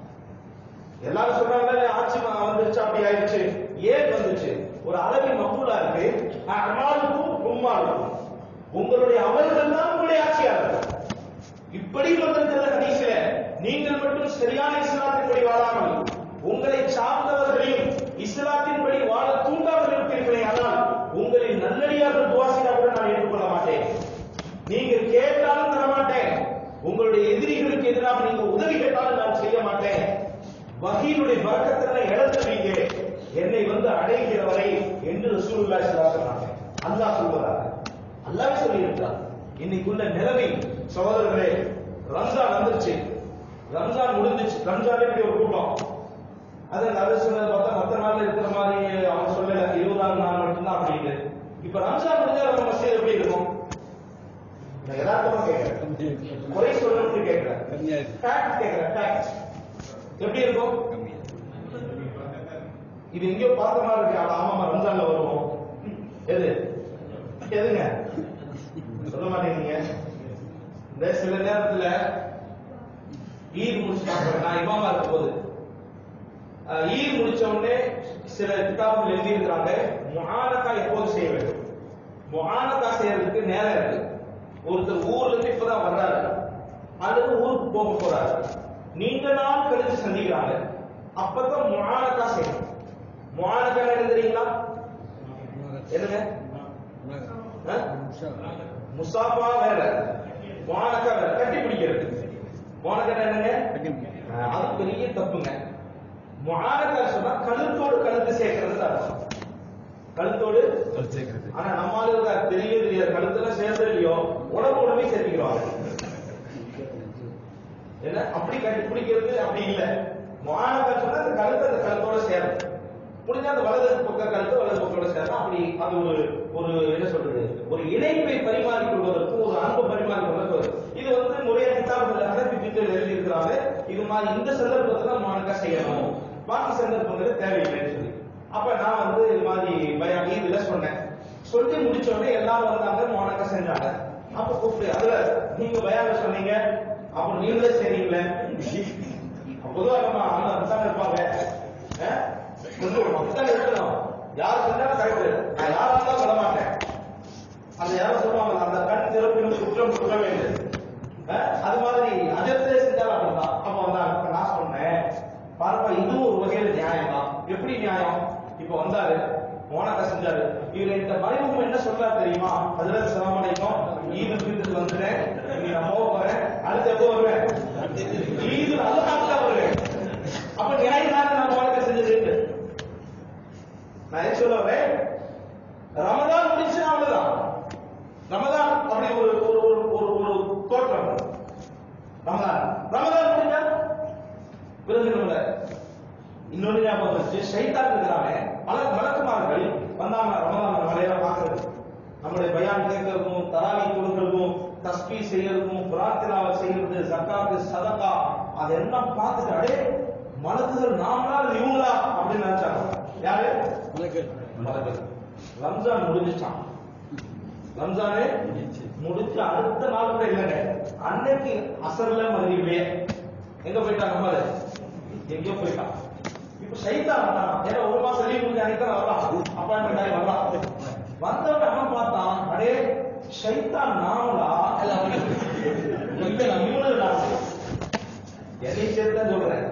[SPEAKER 1] எல்லாரும் சொல்றாங்க ஆட்சி ம- வந்துருச்சு அப்படி ஆயிடுச்சு ஏன் வந்துச்சு ஒரு அளவி மக்கூலா இருக்கு அமாலுக்கும் உம்மாலுக்கும் உங்களுடைய அமல்கள் தான் உங்களுடைய ஆட்சியாளர் இப்படி வந்திருக்கிற ஹதீஸ்ல நீங்கள் மட்டும் சரியான இஸ்லாத்தின்படி வாழாமல் உங்களை சார்ந்தவர்களையும் இஸ்லாத்தின்படி வாழ தூண்டாமல் இருப்பீர்களே ஆனால் உங்களின் நல்லடியார்கள் துவாசினா கூட நான் ஏற்றுக்கொள்ள மாட்டேன் நீங்க கேட்டாலும் தர மாட்டேன் உங்களுடைய எதிரிகளுக்கு எதிராக நீங்க உதவி கேட்டாலும் நான் செய்ய மாட்டேன் வகையினுடைய வர்க்கத்தினை இழந்துவீங்க என்னை வந்து அடைகிற வரை என்று ரசூலுல்லாஹி ஸல்லல்லாஹு அலைஹி வஸல்லம் அல்லாஹ் சொல்வதாக அல்லாஹ் சொல்லி இருக்கிறார் இன்னைக்குள்ள நிலைமை சகோதரர்களே ரம்ஜான் வந்துருச்சு ரம்ஜான் முடிஞ்சிச்சு ரம்ஜான் இப்படி ஒரு கூட்டம் அது நல்ல சொன்னது பார்த்தா மத்த நாள்ல இருக்கிற மாதிரி அவங்க சொல்லல இருபதாம் நாள் மட்டும்தான் அப்படின்னு இப்ப ரம்ஜான் முடிஞ்சா நம்ம மசீது எப்படி இருக்கும் நான் யதார்த்தமா கேட்கிறேன் குறை சொல்லணும்னு கேட்கிறேன்
[SPEAKER 2] கம்மியா இருக்கு
[SPEAKER 1] ஃபேக்ட் கேட்கிறேன் ஃபேக்ட் எப்படி இருக்கும்
[SPEAKER 2] கம்மியா
[SPEAKER 1] இது எங்கேயோ பார்த்த மாதிரி இருக்கு ஆனா ஆமா ரம்ஜான்ல வருவோம் எது எதுங்க சொல்ல மாட்டேங்கிறீங்க இந்த சில நேரத்துல ஈத் முடிச்சுட்டாங்க நான் இமாமா இருக்கும் போது அஹ், ஈத் முடிச்ச உடனே சில கிதாபுகள் எழுதி இருக்கிறாங்க முஆனகா எப்போது செய்ய வேண்டும் முஆனகா செய்யறதுக்கு நேரம் இருக்கு ஒருத்தர் ஊர்ல இருந்து இப்பதான் வர்றாரு அல்லது ஊருக்கு போக போறாரு நீண்ட நாள் கழிச்சு சந்திக்கிறாங்க அப்பதான் முஆனகா செய்யணும் முஆனகா என்ன தெரியுங்களா என்னங்க ஆ? முசாபா வேற முஆனகா வேற கட்டி பிடிக்கிறது முஆனகா என்னங்க அஹ், அது பெரிய தப்புங்க முஆனகா சொன்னா கழுத்தோடு கழுத்து சேர்க்கிறது அர்த்தம் கழுத்தோடு ஆனா நம்ம ஆளுங்க தெரியவே தெரியாது கழுத்துல சேர்ந்து இல்லையோ உடம்பு உடம்பே சேர்த்துக்கிறாங்க என்ன அப்படி கட்டி பிடிக்கிறது அப்படி இல்ல மாணவ சொன்னா அந்த கழுத்து அந்த கழுத்தோட சேரும் முடிஞ்சா அந்த வலது பக்க கழுத்து வலது பக்கத்தோட சேரும் அப்படி அது ஒரு ஒரு என்ன சொல்றது ஒரு இணைப்பை பரிமாறிக் கொள்வதற்கு ஒரு அன்பு பரிமாறிக் கொள்வதற்கு இது வந்து முறையா கிதாபுகள் அனைத்து பித்தில் எழுதி இருக்கிறாங்க இது மாதிரி இந்த சந்தர்ப்பத்துல மாணக்கா செய்யணும் பாக்கி சந்தர்ப்பங்கள் தேவையில்லைன்னு சொல்லி அப்ப நான் வந்து இது மாதிரி பயம் இதுல சொன்னேன் சொல்லி முடிச்ச உடனே எல்லாரும் வந்தாங்க மாணக்கா செஞ்சாங்க அப்ப கூப்பிட்டு அதுல நீங்க பயால சொன்னீங்க அப்ப நீங்களே செய்றீங்களே பொதுவா நம்ம அவங்க அப்படித்தான் இருப்பாங்க அஹ்? கொஞ்சம் அப்படித்தான் இருக்கணும் யார் செஞ்சாலும் கரெக்ட் நான் யாரா இருந்தாலும் சொல்ல மாட்டேன் அந்த யாரும் சொல்லுவாங்க அந்த கண் திறப்பினும் குற்றம் குற்றமே இல்லை அஹ்? அது மாதிரி அஜத்தே செஞ்சாலும் அப்படிதான் அப்ப வந்தாங்க அப்ப நான் சொன்னேன் பாருப்பா இதுவும் ஒரு வகையில நியாயம் தான் எப்படி நியாயம் இப்ப வந்தாரு மோனக்கா செஞ்சாரு இவர் இந்த மறைமுகம் என்ன சொல்றாரு தெரியுமா அதுல சிரமடைக்கும் ஈது வீட்டுக்கு வந்துட்டேன் நீ நான் போக போறேன் அடுத்து எப்போ வருவேன் ஈது நல்ல நாட்கள் வருவேன் அப்ப நியாயம் தான் நான் மோனக்கா செஞ்சது நான் என்ன சொல்ல வரேன் ரமதான் முடிச்சு அவ்வளவுதான் ரமதான் அப்படி ஒரு ஒரு ஒரு ஒரு ஒரு தோற்றம் ரமதான் ரமதான் முடிஞ்சா விருதுகளை இன்னொரு ஞாபகம் வச்சு ஷைத்தான் இருக்கிறாங்க பல மலக்குமார்கள் வந்தாங்க ரமதான் வரையில பாக்குறது நம்முடைய பயான் கேட்கறதுக்கும் தராவி கொடுக்கறதுக்கும் தஸ்பி செய்யறதுக்கும் பிரார்த்தனாவை செய்யறது ஜக்காத்து சதகா அதெல்லாம் பார்த்துட்டு அடே மலக்குகள் நாமளா இது இவங்களா அப்படின்னு நினைச்சாங்க யாரு மலக்குகள் ரம்ஜான் முடிஞ்சிட்டான் ரம்ஜானே முடிச்சு அடுத்த நாள் கூட இல்லைங்க அன்னைக்கு அசர்ல மதியிலே எங்க போயிட்டான் நம்ம எங்கேயோ போயிட்டான் இப்ப சைத்தான் வந்தான் ஏன்னா ஒரு மாசம் லீவ் முடிஞ்சு அன்னைக்கு தான் வரலாம் அப்பாயின்மெண்ட் ஆகி வரலாம் வந்தவன் அவன் பார்த்தான் அடே சைத்தான் நாமளா இல்ல இவனு நான் என்னை சேர்த்து தான் சொல்றேன்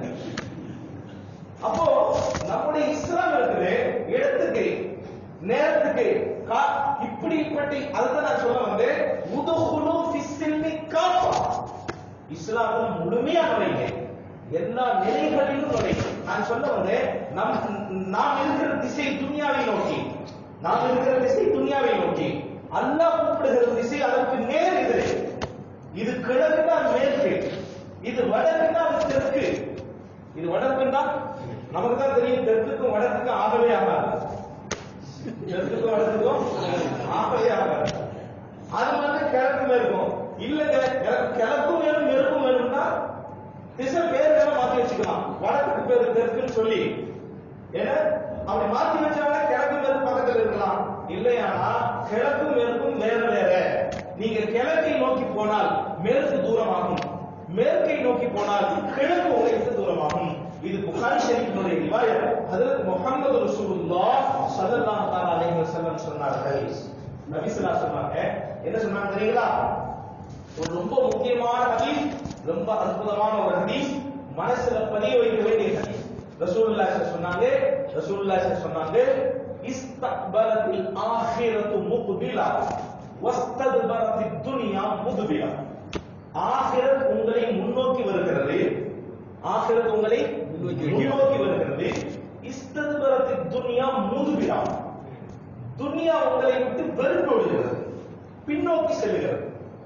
[SPEAKER 1] அப்போ நம்முடைய இஸ்லாம் இருக்குது இடத்துக்கு நேரத்துக்கு கா- இப்படி இப்படி அதுதான் நான் சொல்ல வந்து உதுகுலு ஃபிஸ்ஸில்மி காஃபா இஸ்லாமில் முழுமையா நுழைங்க எல்லா நிலைகளிலும் நுழைங்க நான் சொல்ல வந்து நம் நாம் இருக்கிற திசை துனியாவை நோக்கி நாம் இருக்கிற திசை துனியாவை நோக்கி அல்லாஹ் கூப்பிடுகிற திசை அதற்கு நேர் எதிரே இது கிழக்குனா மேற்கு இது வடக்குனா அது தெற்கு இது வடக்குன்னா நமக்கு தான் தெரியும் தெற்குக்கும் வடக்குக்கும் ஆகவே ஆகாது தெற்குக்கும் வடக்குக்கும் ஆகவே ஆகாது அது மாதிரி கிழக்கு மேற்கும் இல்லங்க எனக்கு கிழக்கும் வேணும் மேற்கும் வேணும்னா திசை பேர் வேற மாத்தி வச்சுக்கலாம் வடக்குக்கு பேரு தெற்குன்னு சொல்லி ஏன்னா அப்படி மாத்தி வச்சாங்கன்னா கிழக்கு மேற்கு பக்கத்துல இருக்கலாம் இல்லையானா கிழக்கும் மேற்கும் வேற வேற நீங்க கிழக்கை நோக்கி போனால் மேற்கு தூரமாகும் மேற்கை நோக்கி போனால் கிழக்கு உங்களுக்கு தூரமாகும் இது புகாரி ஷரீஃபினுடைய ரிவாயத் ஹஜரத் முஹம்மது ரசூலுல்லாஹ் ஸல்லல்லாஹு தஆலா அலைஹி வஸல்லம் சொன்னார்கள் நபி ஸல்லல்லாஹு சொன்னாங்க என்ன சொன்னாங்க தெரியுங்களா ஒரு ரொம்ப முக்கியமான ஹதீஸ் ரொம்ப அற்புதமான ஒரு ஹதீஸ் மனசுல பதிய வைக்க வேண்டிய ஹதீஸ் ரசூலுல்லாஹி ஸல்லல்லாஹு சொன்னாங்க ரசூலுல்லாஹி ஸல்லல்லாஹு சொன்னாங்க இஸ்தக்பரத்தில் ஆஹிரத்து முக்பிலா வஸ்தக்பரத்தித் துன்யா முக்பிலா ஆகிரத் உங்களை முன்னோக்கி வருகிறது ஆகிரத் உங்களை
[SPEAKER 2] முன்னோக்கி
[SPEAKER 1] முன்னோக்கி வருகிறது இஸ்ததுபரத்தி துன்யா முதுபிரா துன்யா உங்களை விட்டு வெறுப்பு விடுகிறது பின்னோக்கி செல்கிறது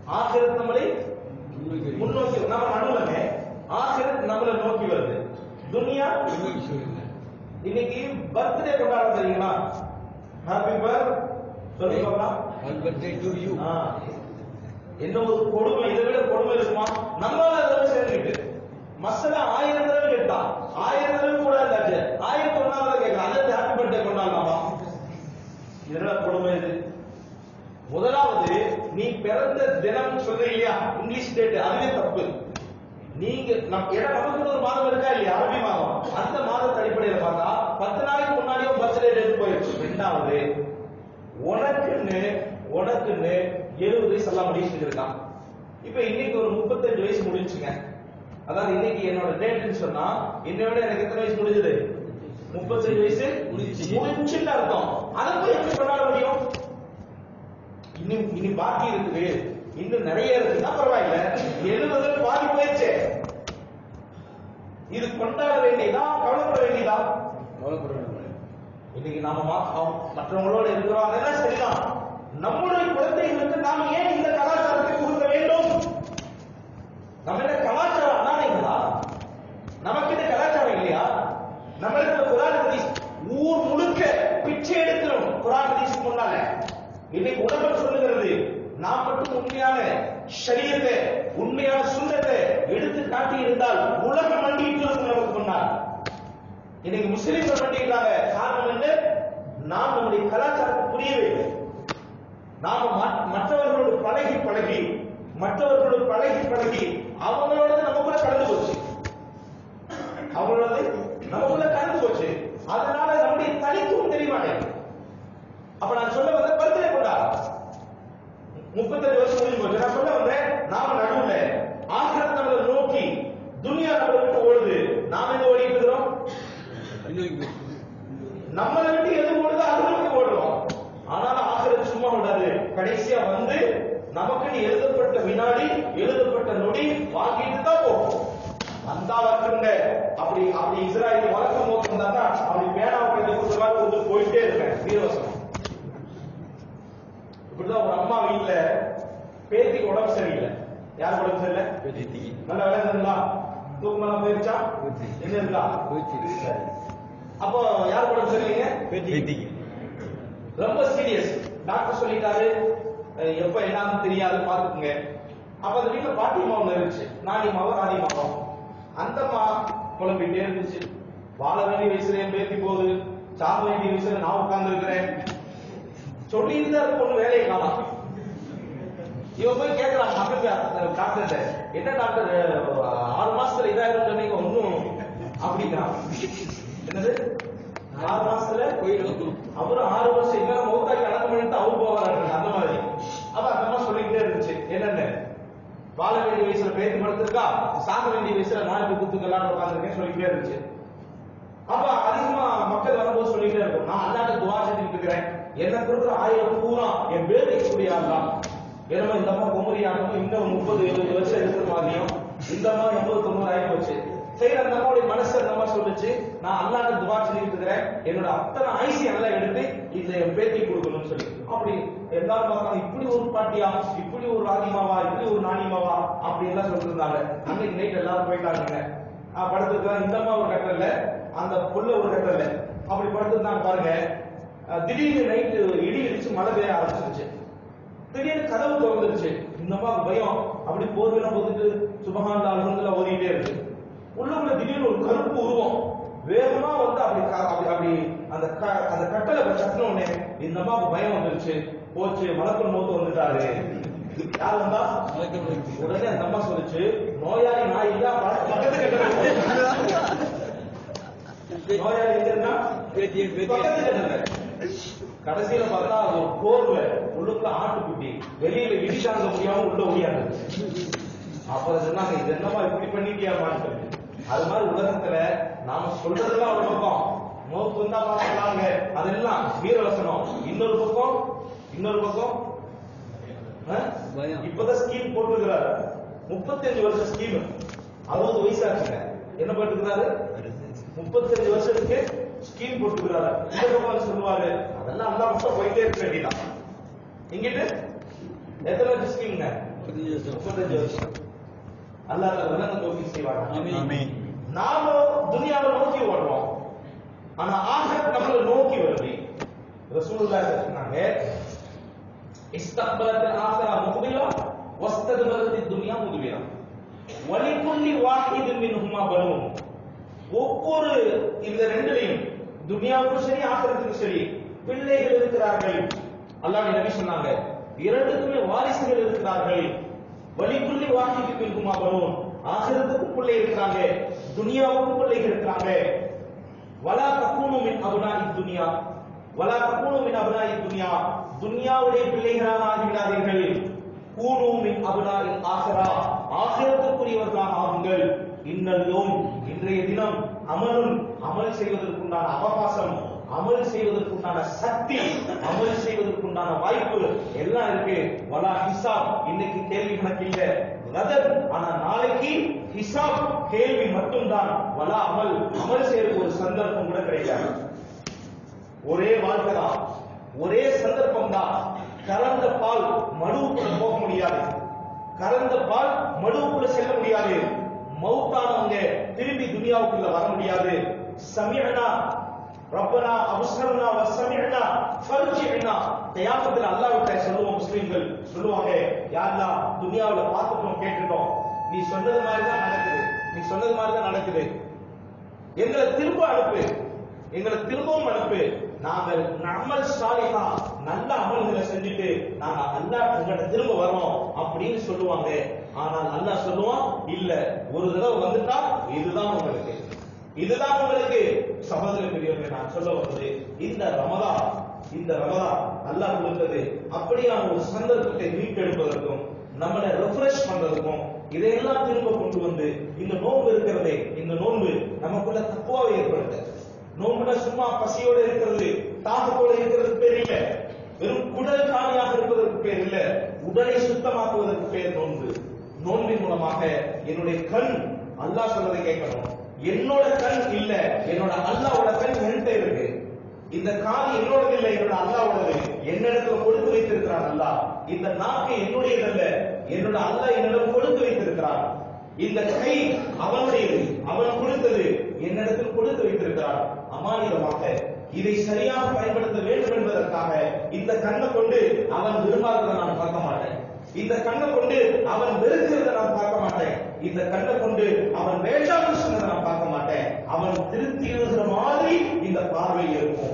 [SPEAKER 1] ஆகிரத் நம்மளை
[SPEAKER 2] முன்னோக்கி
[SPEAKER 1] முன்னோக்கி நம்ம நடுவுலங்க ஆகிரத் நம்மளை நோக்கி வருது துனியா
[SPEAKER 2] முன்னோக்கி சொல்லுங்க
[SPEAKER 1] இன்னைக்கு பர்த்டே கொண்டாட தெரியுங்களா ஹாப்பி பர்த் சொல்லி பார்க்கலாம்
[SPEAKER 2] ஆல் பர்த்டே டு யூ
[SPEAKER 1] ஆ. என்ன ஒரு கொடுமை இதை விட கொடுமை இருக்குமா நம்மளால அதெல்லாம் சேர்ந்துக்கிட்டு மசல ஆயிரம் தடவை கேட்டான் ஆயிரம் தடவை கூட இல்லாச்சு ஆயிரத்தி ஒன்னாவது கேட்கலாம் அதை ஹாப்பி பர்த்டே கொண்டாடலாமா இதெல்லாம் கொடுமை இது முதலாவது நீ பிறந்த தினம் சொல்ற இல்லையா இங்கிலீஷ் டேட் அதுவே தப்பு நீங்க நம் ஏன்னா நமக்கு ஒரு மாதம் இருக்கா இல்லையா அரபி மாதம் அந்த மாதத்தை அடிப்படையில பார்த்தா பத்து நாளைக்கு முன்னாடியே பர்த்டே டேட் போயிடுச்சு ரெண்டாவது உனக்குன்னு உனக்குன்னு எழுபது வயசு எல்லாம் முடிச்சுட்டு இருக்கான் இப்ப இன்னைக்கு ஒரு முப்பத்தஞ்சு வயசு முடிஞ்சுங்க அதாவது இன்னைக்கு என்னோட டேட்னு சொன்னா என்னை விட எனக்கு எத்தனை வயசு முடிஞ்சது முப்பத்தஞ்சு வயசு
[SPEAKER 2] முடிஞ்சுச்சு.
[SPEAKER 1] முடிஞ்சுன்னு அர்த்தம் அதை போய் எப்படி கொண்டாட முடியும் இன்னும் இனி பாக்கி இருக்குது இன்னும் நிறைய இருக்குன்னா பரவாயில்ல எழுபதுல பாதி போயிடுச்சு இது கொண்டாட வேண்டியதா கவலைப்பட வேண்டியதா
[SPEAKER 2] கவலைப்படுறேன்
[SPEAKER 1] இன்னைக்கு நாம மா- அவ- மற்றவங்களோட இருக்கிறோம் அதெல்லாம் சரிதான் நம்முடைய குழந்தைகளுக்கு நாம் ஏன் இந்த கலாச்சாரத்தை கொடுக்க வேண்டும் நம்ம என்ன கலாச்சாரம் அனாதைங்களா நமக்கு இந்த கலாச்சாரம் இல்லையா நம்மளுக்கு குரான் ஹதீஸ் ஊர் முழுக்க பிச்சை எடுக்கிறோம் குரான் ஹதீஸ் முன்னால இன்னைக்கு உலகம் சொல்லுகிறது நாம் மட்டும் உண்மையான ஷரியத்தை உண்மையான சுண்ணத்தை எடுத்து காட்டி இருந்தால் உலகம் மண்டிட்டு இருக்கும் நமக்கு முன்னால் இன்னைக்கு முஸ்லிம்கள் பண்ணிக்கிறாங்க காரணம் என்ன நாம் நம்முடைய கலாச்சாரத்தை புரியவில்லை நாம ம- மற்றவர்களோடு பழகி பழகி மற்றவர்களோடு பழகி பழகி அவங்களோட நமக்குள்ள கலந்து போச்சு அவங்களோட நமக்குள்ள கலந்து போச்சு அதனால நம்முடைய தனித்துவம் தெரிய மாட்டேங்குது அப்ப நான் சொல்ல வந்த பர்த்டே கொண்டாட முப்பத்தஞ்சு வருஷம் முடிஞ்சு போச்சு நான் சொல்ல வந்தேன் நாம நடுவுல ஆசிரத் நம்மளை நோக்கி துனியா நம்மளை விட்டு ஓடுது நாம எங்க ஓடிட்டு இருக்கிறோம்
[SPEAKER 2] முன்னோக்கி
[SPEAKER 1] நம்மளை விட்டு எது ஓடுதோ அது நோக்கி ஓடுறோம் ஆனாலும் ஆசிரியர் சும்மா விடாது கடைசியா வந்து நமக்குன்னு எழுதப்பட்ட வினாடி எழுதப்பட்ட நொடி வாங்கிட்டு தான் போகும் வந்தா வரட்டுங்க அப்படி அப்படி இஸ்ராயல் வழக்கம் நோக்கம் இருந்தா அப்படி பேனாவை கையில கொடுத்து மாதிரி கொடுத்து போயிட்டே இருப்பேன் வீரவசனம் இப்படிதான் ஒரு அம்மா வீட்டுல பேத்திக்கு உடம்பு சரியில்லை யாருக்கு உடம்பு சரியில்லை
[SPEAKER 2] பேத்தி
[SPEAKER 1] நல்லா விளையாடுங்களா தூக்கமெல்லாம் போயிருச்சா
[SPEAKER 2] போச்சு.
[SPEAKER 1] என்ன இருக்கா
[SPEAKER 2] போச்சு
[SPEAKER 1] சரி. அப்போ யார் உடம்பு சரியில்லைங்க
[SPEAKER 2] பேத்திக்கு
[SPEAKER 1] ரொம்ப சீரியஸ் டாக்டர் சொல்லிட்டாரு அஹ் எப்ப என்னன்னு தெரியாது பாத்துக்குங்க அப்ப அந்த வீட்டுல பாட்டிமா ஒண்ணு இருந்துச்சு நாணிமாவும் ராணிமாவும் அந்த அம்மா புலம்பிட்டே இருந்துச்சு வாழ வேண்டிய வயசுல என் பேத்தி போகுது சாக வேண்டிய வயசுல நான் உட்கார்ந்து இருக்கிறேன் சொல்லிட்டு தான் பொண்ணு வேலையை காணாம் இவன் போய் கேக்குறான் மக்கள் டாக்டர் என்ன டாக்டர் அஹ், ஆறு மாசத்துல இதாயிரம் சொன்னீங்க ஒன்னும் அப்படிங்கிறான் என்னது ஆறு மாசத்துல
[SPEAKER 2] கோயிலுக்கு
[SPEAKER 1] அப்புறம் ஆறு வருஷம் இல்ல மௌத்தாக்கி அடக்கம் பண்ணிட்டு அவரு போவாரு அந்த மாதிரி அப்ப அந்த அம்மா சொல்லிக்கிட்டே இருந்துச்சு என்னன்னு வாழ வேண்டிய வயசுல பேத்தி படுத்திருக்கா சாக வேண்டிய வயசுல நாலு பேர் குத்துக்கெல்லாம் உட்காந்துருக்கேன் சொல்லிக்கிட்டே இருந்துச்சு அப்ப அதிகமா மக்கள் வரும்போது சொல்லிக்கிட்டே இருக்கும் நான் அல்லாட்ட துவா செஞ்சுட்டு இருக்கிறேன் என்ன கொடுக்குற ஆயிரம் பூரா என் பேர் கூடிய ஆள்தான் வேணுமா இந்த அம்மா குமரியாகவும் இன்னும் முப்பது எழுபது வருஷம் இருக்கிற மாதிரியும் இந்த அம்மா எண்பது தொண்ணூறு ஆகி போச்சு சரி அந்த அம்மாவுடைய மனசு அந்த அம்மா சொல்லுச்சு நான் அல்லாட்ட துவா செஞ்சுட்டு இருக்கிறேன் என்னோட அத்தனை ஆயுசி எல்லாம் எடுத்து இந்த என் பேத்தி கொடுக்கணும்னு சொல்லி அப்படி எல்லாரும் பார்த்தாங்க இப்படி ஒரு பாட்டியா இப்படி ஒரு ராணிமாவா இப்படி ஒரு நாணிமாவா அப்படி எல்லாம் சொல்லிட்டு இருந்தாங்க அன்னைக்கு நைட் எல்லாரும் போயிட்டாங்க படுத்துருக்காங்க இந்த அம்மா ஒரு கட்டல அந்த புள்ள ஒரு கட்டல அப்படி படுத்துருந்தாங்க பாருங்க அஹ் திடீர்னு நைட்டு இடி இடிச்சு மழை பெய்ய ஆரம்பிச்சிருச்சு திடீர்னு கதவு திறந்துருச்சு இந்த அம்மாவுக்கு பயம் அப்படி போர்வெல்லாம் போட்டுட்டு சுபகாந்த அலுவலகத்துல ஓதிட்டே இருக்கு உள்ளுக்குள்ள திடீர்னு ஒரு கருப்பு உருவம் வேகமா வந்து அப்படி க- அப்படி அப்படி அந்த க- அந்த கட்டளை அப்படி கட்டின உடனே இந்த அம்மாவுக்கு பயம் வந்துருச்சு போச்சு மலக்குள் மோத்து வந்துட்டாரு யார் வந்தா உடனே அந்த அம்மா சொல்லுச்சு நோயாளி நான் இல்ல ப- பக்கத்து கட்டளை நோயாளி எங்க இருந்தா
[SPEAKER 2] பேத்தி பேத்தி
[SPEAKER 1] பக்கத்து கட்டளை கடைசியில பார்த்தா அது ஒரு போர்வை உள்ளுக்குள்ள ஆட்டுக்குட்டி வெளியில இடிச்சாங்க முடியாம உள்ள ஓடியாங்க அப்ப சொன்னாங்க இது என்னமா இப்படி பண்ணிட்டியாமான்னு சொல்லி அது மாதிரி உலகத்துல நாம சொல்றதெல்லாம் ஒரு பக்கம் நோக்கு வந்தா பார்க்கலாங்க அதெல்லாம் வீரவசனம் இன்னொரு பக்கம் இன்னொரு பக்கம் ஆ?
[SPEAKER 2] பயம்.
[SPEAKER 1] இப்பதான் ஸ்கீம் போட்டுருக்கிறாரு முப்பத்தஞ்சு வருஷம் ஸ்கீம் அறுபது வயசாச்சுங்க என்ன பண்ணிருக்கிறாரு முப்பத்தஞ்சு வருஷத்துக்கு ஸ்கீம் போட்டுக்கிறாரு இந்த பக்கம் சொல்லுவாரு அதெல்லாம் அந்த வருஷம் போயிட்டே இருக்க வேண்டியதான் இங்கிட்டு எத்தனை வருஷம் ஸ்கீம்ங்க
[SPEAKER 2] முப்பத்தஞ்சு வருஷம்
[SPEAKER 1] முப்பத்தஞ்சு வருஷம் அல்லாஹ் விலங்க தோக்கி செய்வாங்க
[SPEAKER 2] ஆமீன்.
[SPEAKER 1] நாம துனியாவை நோக்கி ஓடுறோம் ஆனா ஆகத் நம்மளை நோக்கி வருது ரசூலுல்லாஹி சொன்னாங்க இஸ்தக்பலத் ஆஹிரா முக்பிலா வஸ்தக்பலத் துன்யா முக்பிலா வலிக்குல்லி வாஹிதின் மின்ஹுமா பனூன் ஒவ்வொரு இந்த ரெண்டுலையும் துனியாவுக்கும் சரி ஆகிரத்துக்கும் சரி பிள்ளைகள் இருக்கிறார்கள் அல்லாஹ் நபி சொன்னாங்க இரண்டுக்குமே வாரிசுகள் இருக்கிறார்கள் வலிக்குள்ளி வாக்கிக்கு பின்குமா வரும் ஆகிரத்துக்கும் பிள்ளை இருக்கிறாங்க துனியாவுக்கும் பிள்ளைகள் இருக்கிறாங்க வலா தக்கூனு மின் அபுனாஇ துனியா வலா தக்கூனு மின் அபுனாஇ துனியா துனியாவுடைய பிள்ளைகளாக ஆகிவிடாதீர்கள் கூனு மின் அபுனாஇ ஆஹிரா ஆகிரத்துக்குரியவர்களாக ஆகுங்கள் இன்னல்லும் இன்றைய தினம் அமலும் அமல் செய்வதற்குண்டான அவகாசம் அமல் செய்வதற்குண்டான சக்தி அமல் செய்வதற்குண்டான வாய்ப்பு எல்லாம் இருக்கு வலா ஹிசாப் இன்னைக்கு கேள்வி கணக்கு இல்ல ரதன் ஆனா நாளைக்கு ஹிசாப் கேள்வி மட்டும்தான் வலா அமல் அமல் செய்யறதுக்கு ஒரு சந்தர்ப்பம் கூட கிடைக்காது ஒரே வாழ்க்கை தான் ஒரே சந்தர்ப்பம் தான் கலந்த பால் மடுவுக்குள்ள போக முடியாது கலந்த பால் மடுவுக்குள்ள செல்ல முடியாது மௌத்தானவங்க திரும்பி துனியாவுக்குள்ள வர முடியாது சமியனா ரப்பனா அபுசரனா வசமியனா ஃபர்ஜினா தயாமத்தில் அல்லாஹ்விட்ட சொல்லுவோம் முஸ்லிம்கள் சொல்லுவாங்க யா அல்லாஹ் துனியாவுல பார்த்துட்டோம் கேட்டுட்டோம் நீ சொன்னது மாதிரி தான் நடக்குது நீ சொன்னது மாதிரி தான் நடக்குது எங்களை திரும்ப அனுப்பு எங்களை திரும்பவும் அனுப்பு நாங்கள் அமல் சாலிஹா நல்ல அமல்களை செஞ்சுட்டு நாங்க அல்லாஹ் உங்கள்ட்ட திரும்ப வரோம் அப்படின்னு சொல்லுவாங்க ஆனால் அல்லாஹ் சொல்லுவான் இல்ல ஒரு தடவை வந்துட்டா இதுதான் உங்களுக்கு இதுதான் உங்களுக்கு சகோதர பெரியவர்களை நான் சொல்ல வந்தது இந்த ரமதான் இந்த ரமதான் அல்லாஹ் கொடுத்தது அப்படியான ஒரு சந்தர்ப்பத்தை மீட்டெடுப்பதற்கும் நம்மளை ரெஃப்ரெஷ் பண்றதுக்கும் இதையெல்லாம் திரும்ப கொண்டு வந்து இந்த நோன்பு இருக்கிறதே இந்த நோன்பு நமக்குள்ள தக்குவாவை ஏற்படுத்த நோன்புனா சும்மா பசியோட இருக்கிறது தாகத்தோட இருக்கிறது பேர் இல்ல வெறும் குடல் காலியாக இருப்பதற்கு பேர் இல்ல உடலை சுத்தமாக்குவதற்கு பேர் நோன்பு நோன்பின் மூலமாக என்னுடைய கண் அல்லாஹ் சொல்றதை கேட்கணும் என்னோட கண் இல்ல என்னோட அல்லாவோட கண் என்கிட்ட இருக்கு இந்த காது என்னோடது இல்ல என்னோட அல்லாவோடது என்னிடத்துல கொடுத்து வைத்திருக்கிறான் அல்லாஹ் இந்த நாக்கு என்னுடையதல்ல என்னோட அல்லாஹ் என்னிடம் கொடுத்து வைத்திருக்கிறான் இந்த கை அவனுடையது அவன் கொடுத்தது என்னிடத்தில் கொடுத்து வைத்திருக்கிறான் அமானிதமாக இதை சரியாக பயன்படுத்த வேண்டும் என்பதற்காக இந்த கண்ணை கொண்டு அவன் விரும்பாததை நான் பார்க்க மாட்டேன் இந்த கண்ணை கொண்டு அவன் வெறுக்கிறத நான் பார்க்க மாட்டேன் இந்த கண்ணை கொண்டு அவன் வேண்டாம்னு சொன்னதை நான் பார்க்க மாட்டேன் அவன் திருப்தி எழுதுற மாதிரி இந்த பார்வை இருக்கும்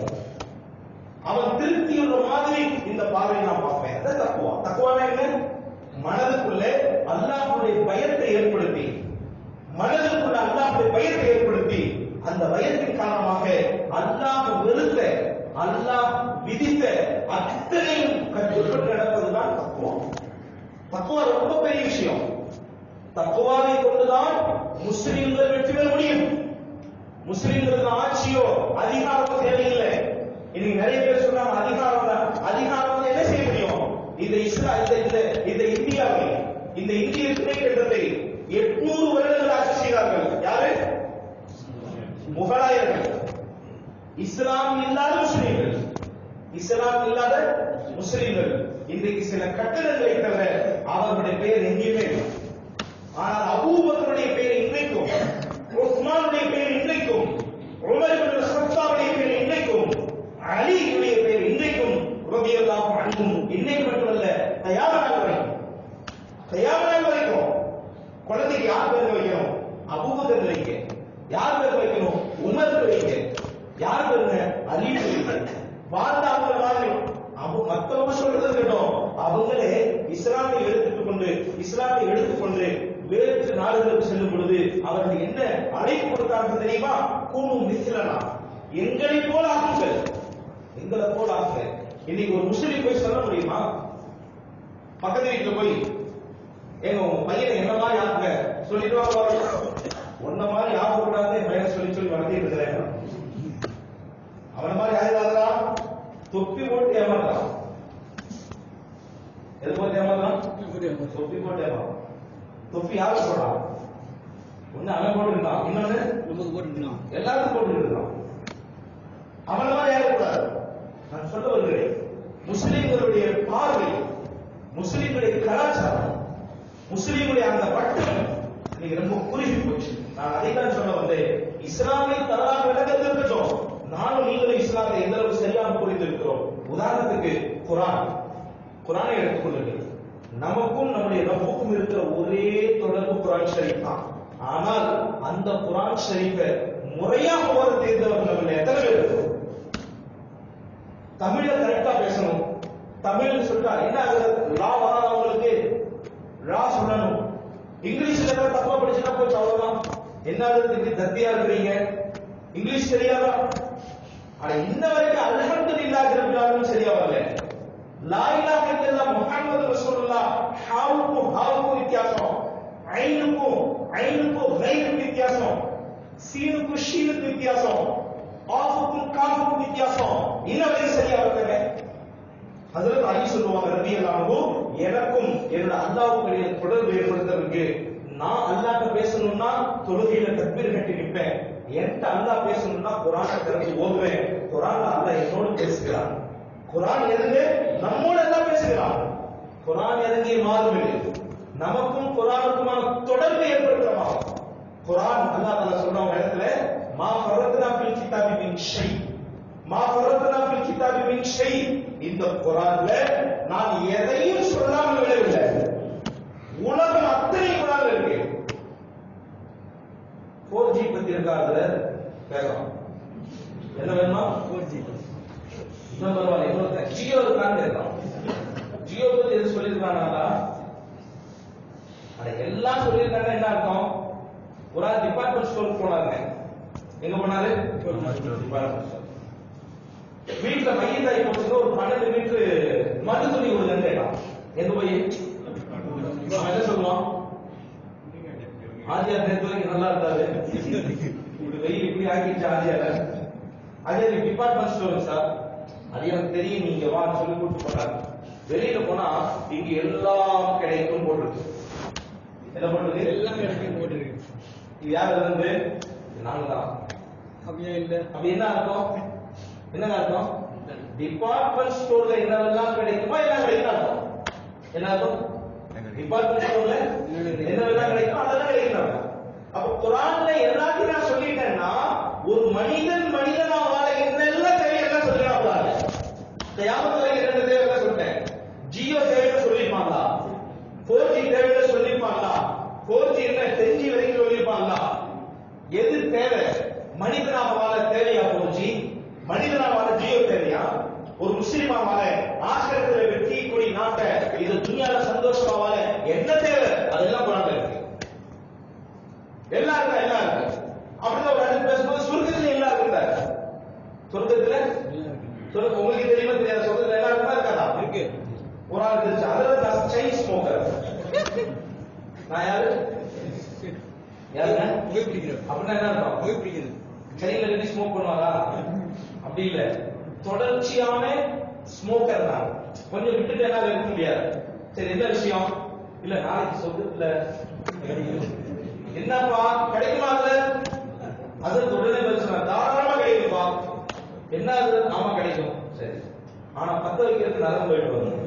[SPEAKER 1] அவன் திருப்தியுள்ள மாதிரி இந்த பார்வையை நான் பார்ப்பேன் அதான் தக்குவா தக்குவானா என்ன மனதுக்குள்ளே அல்லாஹ்வுடைய பயத்தை ஏற்படுத்தி மனதுக்குள்ள அல்லாஹ்வுடைய பயத்தை ஏற்படுத்தி அந்த பயத்தின் காரணமாக அல்லாஹ் வெறுத்த அல்லாஹ் விதித்த அத்தனையும் கட்டுப்பட்டு நடப்பதுதான் தக்குவா தக்குவா ரொம்ப பெரிய விஷயம் தக்குவாவை கொண்டுதான் முஸ்லிம்கள் வெற்றி பெற முடியும் முஸ்லிம்களுக்கு ஆட்சியோ அதிகாரமோ தேவையில்லை இன்னைக்கு நிறைய பேர் சொல்றாங்க அதிகாரம் தான் அதிகாரம் வந்து என்ன செய்ய முடியும் இந்த இஸ்ரா இந்த இந்த இந்த இந்தியாவை இந்த இந்திய துணைக்கண்டத்தை எட்நூறு வருடங்கள் ஆட்சி செய்தார்கள் யாரு முகலாயர்கள் இஸ்லாம் இல்லாத முஸ்லிம்கள் இஸ்லாம் இல்லாத முஸ்லிம்கள் இன்றைக்கு சில கட்டடங்களை தவிர அவர்களுடைய பெயர் எங்கேயுமே இல்லை ஆனால் அபூபக்கருடைய பெயர் இன்றைக்கும் உஸ்மானுடைய பெயர் இன்றைக்கும் உமர் இப்னு சத்தாவுடைய பெயர் இன்றைக்கும் அலியுடைய பெயர் இன்றைக்கும் ரபியல்லாஹு அன்ஹும் இன்னைக்கு மட்டுமல்ல தயாராக வரைக்கும் தயாராக வரைக்கும் குழந்தைக்கு யார் பேர் வைக்கணும் அபூபக்கர் வைக்க யார் பேர் வைக்கணும் உமர் வைக்க யார் பேருங்க அலி வைக்க வாழ்ந்த அவங்க வாழ்க்கை அவங்க மத்தவங்க சொல்றது கேட்டோம் அவங்களே இஸ்லாமை எடுத்துக் கொண்டு இஸ்லாமை எடுத்துக்கொண்டு வேற்று நாடுகளுக்கு செல்லும் பொழுது அவர்கள் என்ன அழைப்பு கொடுத்தார்கள் தெரியுமா கூணும் மிஸ்லனா எங்களை போல ஆகுங்கள் எங்களை போல ஆகுங்க இன்னைக்கு ஒரு முஸ்லீம் போய் சொல்ல முடியுமா பக்கத்து வீட்டுல போய் ஏங்க உங்க பையனை என்ன மாதிரி ஆகுங்க சொல்லிட்டு வாங்க உன்ன மாதிரி ஆகக்கூடாது என் பையனை சொல்லி சொல்லி வளர்த்தி இருக்கிறேன் அவன மாதிரி ஆகிறாதா தொப்பி போட்டு ஏமாறான் எது போட்டு ஏமாறான் தொப்பி போட்டு ஏமாறான் தொப்பி யாரு போடுறான் ஒண்ணு அவன் போட்டுருந்தான் இன்னொன்னு
[SPEAKER 2] நமக்கு போட்டுக்கலாம்
[SPEAKER 1] எல்லாரும் போட்டுருந்தான் அவன மாதிரி ஆகக்கூடாது நான் சொல்ல வருகிறேன் முஸ்லிம்களுடைய பார்வை முஸ்லிம்களுடைய கலாச்சாரம் முஸ்லீமுடைய அந்த வட்டம் இன்னைக்கு ரொம்ப குறுகி போச்சு நான் அதை தான் சொல்ல வந்தேன் இஸ்லாமை தவறாக விளக்கத்திருக்கட்டும் நானும் நீங்களும் இஸ்லாத்தை எந்த அளவுக்கு சரியாக புரிந்திருக்கிறோம் உதாரணத்துக்கு குரான் குரானை எடுத்துக்கொள்ளுங்கள் நமக்கும் நம்முடைய ரப்புக்கும் இருக்கிற ஒரே தொடர்பு குரான் ஷரீஃப் தான் ஆனால் அந்த குரான் ஷரீஃபை முறையாக ஓர தெரிந்தவர்கள் நம்ம எத்தனை பேர் இருக்கோம் தமிழ்ல கரெக்டா பேசணும் தமிழ்னு சொல்லிட்டா என்ன ஆகுது லா வராதவங்களுக்கு லா சொல்லணும் இங்கிலீஷ்ல ஏதாவது தப்பா படிச்சுட்டா போச்சு அவ்வளவுதான் என்ன ஆகுது இப்படி தத்தியா இருக்கிறீங்க இங்கிலீஷ் தெரியாதா ஆனா இன்ன வரைக்கும் அல்ஹம்துலில்லாஹ் ரப்பில் சரியா வரல லா இலாஹ இல்லல்லாஹ் முஹம்மது ரசூலுல்லாஹ் ஹாவுக்கும் ஹாவுக்கும் வித்தியாசம் ஐனுக்கும் ஐனுக்கும் கைனுக்கும் வித்தியாசம் சீனுக்கும் ஷீனுக்கும் வித்தியாசம் ஆஃபுக்கும் காஃபுக்கும் வித்தியாசம் இன்ன வரைக்கும் சரியா வரல ஹஜரத் அலி சொல்லுவாங்க ரலியல்லாஹு எனக்கும் என்னோட அல்லாஹ்வுக்கு இடையே தொடர்பு ஏற்படுத்துறதுக்கு நான் அல்லாஹ்ட்ட பேசணும்னா தொழுகையில தக்பீர் கட்டி நிற்பேன் என்கிட்ட அல்லாஹ் பேசணும்னா குர்ஆனை திறந்து ஓதுவேன் குர்ஆன்ல அல்லாஹ் என்னோடு பேசுகிறான் குர்ஆன் இறங்கு நம்மோட எல்லாம் பேசுகிறான் குர்ஆன் இறங்கி மாறுமில்லை நமக்கும் குர்ஆனுக்குமான தொடர்பு ஏற்படுத்துறோமா குர்ஆன் அல்லாஹ் தஆலா சொல்ற ஒரு இடத்துல மா ஃபரத்னா ஃபில் கிதாபி மின் ஷை மா ஃபரத்னா ஃபில் கிதாபி மின் ஷை இந்த குர்ஆன்ல நான் எதையும் சொல்லாமல் விடவில்லை உலகம் அத்தனை குர்ஆன்ல இருக்கு 4G பத்தி இருக்கா அதுல பேசலாம் என்ன வேணுமா
[SPEAKER 2] ஃபோர் ஜி
[SPEAKER 1] இன்னும் பரவாயில்ல இன்னொருத்தன் ஜியோ இருக்கான்னு கேட்கலாம் ஜியோ பத்தி எது சொல்லியிருக்காங்களா அட எல்லாம் சொல்லியிருக்காங்க என்ன அர்த்தம் ஒரு ஆள் டிபார்ட்மெண்ட் ஸ்டோர் போனாருங்க எங்க போனாரு டிபார்ட்மெண்ட் ஸ்டோர் வீட்டுல மையத்தாய் போச்சுங்க ஒரு பன்னெண்டு மீட்டர் மது துணி கொடுங்கன்னு கேட்டான் எங்க போய் அவன் என்ன சொல்லுவான் ஆதியார் நேற்று வரைக்கும் நல்லா இருந்தாரு இப்படி வெயில் இப்படி ஆக்கிடுச்சு ஆதியார அதே டிபார்ட்மெண்ட் ஸ்டோர் சார் அது எனக்கு தெரியும் நீங்க வா சொல்லி கூட்டு போனாங்க வெளியில போனா இங்க எல்லாம் கிடைக்கும் போட்டிருக்கு என்ன போட்டிருக்கு
[SPEAKER 2] எல்லாம் இடத்தையும் போட்டுருக்கு
[SPEAKER 1] இது யார் இருந்து நாங்க தான்
[SPEAKER 2] அப்படியா இல்ல
[SPEAKER 1] அப்ப என்ன அர்த்தம் என்ன அர்த்தம் டிபார்ட்மெண்ட் ஸ்டோர்ல என்னவெல்லாம் கிடைக்குமோ எல்லாம் கிடைக்கும் அர்த்தம் என்ன அர்த்தம் டிபார்ட்மெண்ட் ஸ்டோர்ல என்னவெல்லாம் கிடைக்குமோ அதெல்லாம் கிடைக்கும் அர்த்தம். அப்ப குரான்ல எல்லாத்தையும் நான் சொல்லிட்டேன்னா ஒரு மனிதன் மனிதனா வாழ என்னெல்லாம் தேவையெல்லாம் சொல்லிடக்கூடாது யாபத்துல இரண்டு தேவையெல்லாம் சொல்லிட்டேன் ஜியோ தேவையை சொல்லிருப்பாங்களா போர் ஜி தேவையை சொல்லிருப்பாங்களா போர் ஜி என்ன டென் வரைக்கும் சொல்லிருப்பாங்களா எது தேவை மனிதனாக வாழ தேவையா போச்சு மனிதனாக வாழ ஜியோ தேவையா ஒரு முஸ்லிமா வாழ ஆசிரியத்துல வெற்றி கொடி நாட்ட இது துணியால சந்தோஷமா வாழ என்ன தேவை அதெல்லாம் குரான்ல இருக்கு எல்லாம் இருக்கா எல்லாம் இருக்கு அப்படிதான் ஒரு இடத்துல பேசும்போது சுருக்கத்துல எல்லாம் இருக்குல்ல சொர்க்கத்துல
[SPEAKER 2] எல்லாம் இருக்கு
[SPEAKER 1] சொர்க்க உங்களுக்கு தெரியுமா தெரியாது சொர்க்கத்துல எல்லாம் இருக்குமா இருக்காதா
[SPEAKER 2] இருக்கு
[SPEAKER 1] ஒரு ஆள் தெரிஞ்சு அதுல நான் செயின் ஸ்மோக்கர் நான் யாரு யாருங்க
[SPEAKER 2] புகை பிடிக்கிறது
[SPEAKER 1] அப்படின்னா என்ன அர்த்தம்
[SPEAKER 2] புகை பிடிக்கிறது
[SPEAKER 1] செடியில கட்டி ஸ்மோக் பண்ணுவாரா அப்படி இல்ல தொடர்ச்சியான ஸ்மோக்கர் தான் கொஞ்சம் விட்டுட்டு என்ன இருக்க முடியாது சரி என்ன விஷயம் இல்ல நாளைக்கு சொர்க்கத்துல என்னப்பா கிடைக்குமா அதுல அது உடனே பிரச்சனை தாராளமா கிடைக்கும்பா என்ன அது ஆமா கிடைக்கும் சரி ஆனா பத்த வைக்கிறதுக்கு நரம்பு போயிட்டு வரும்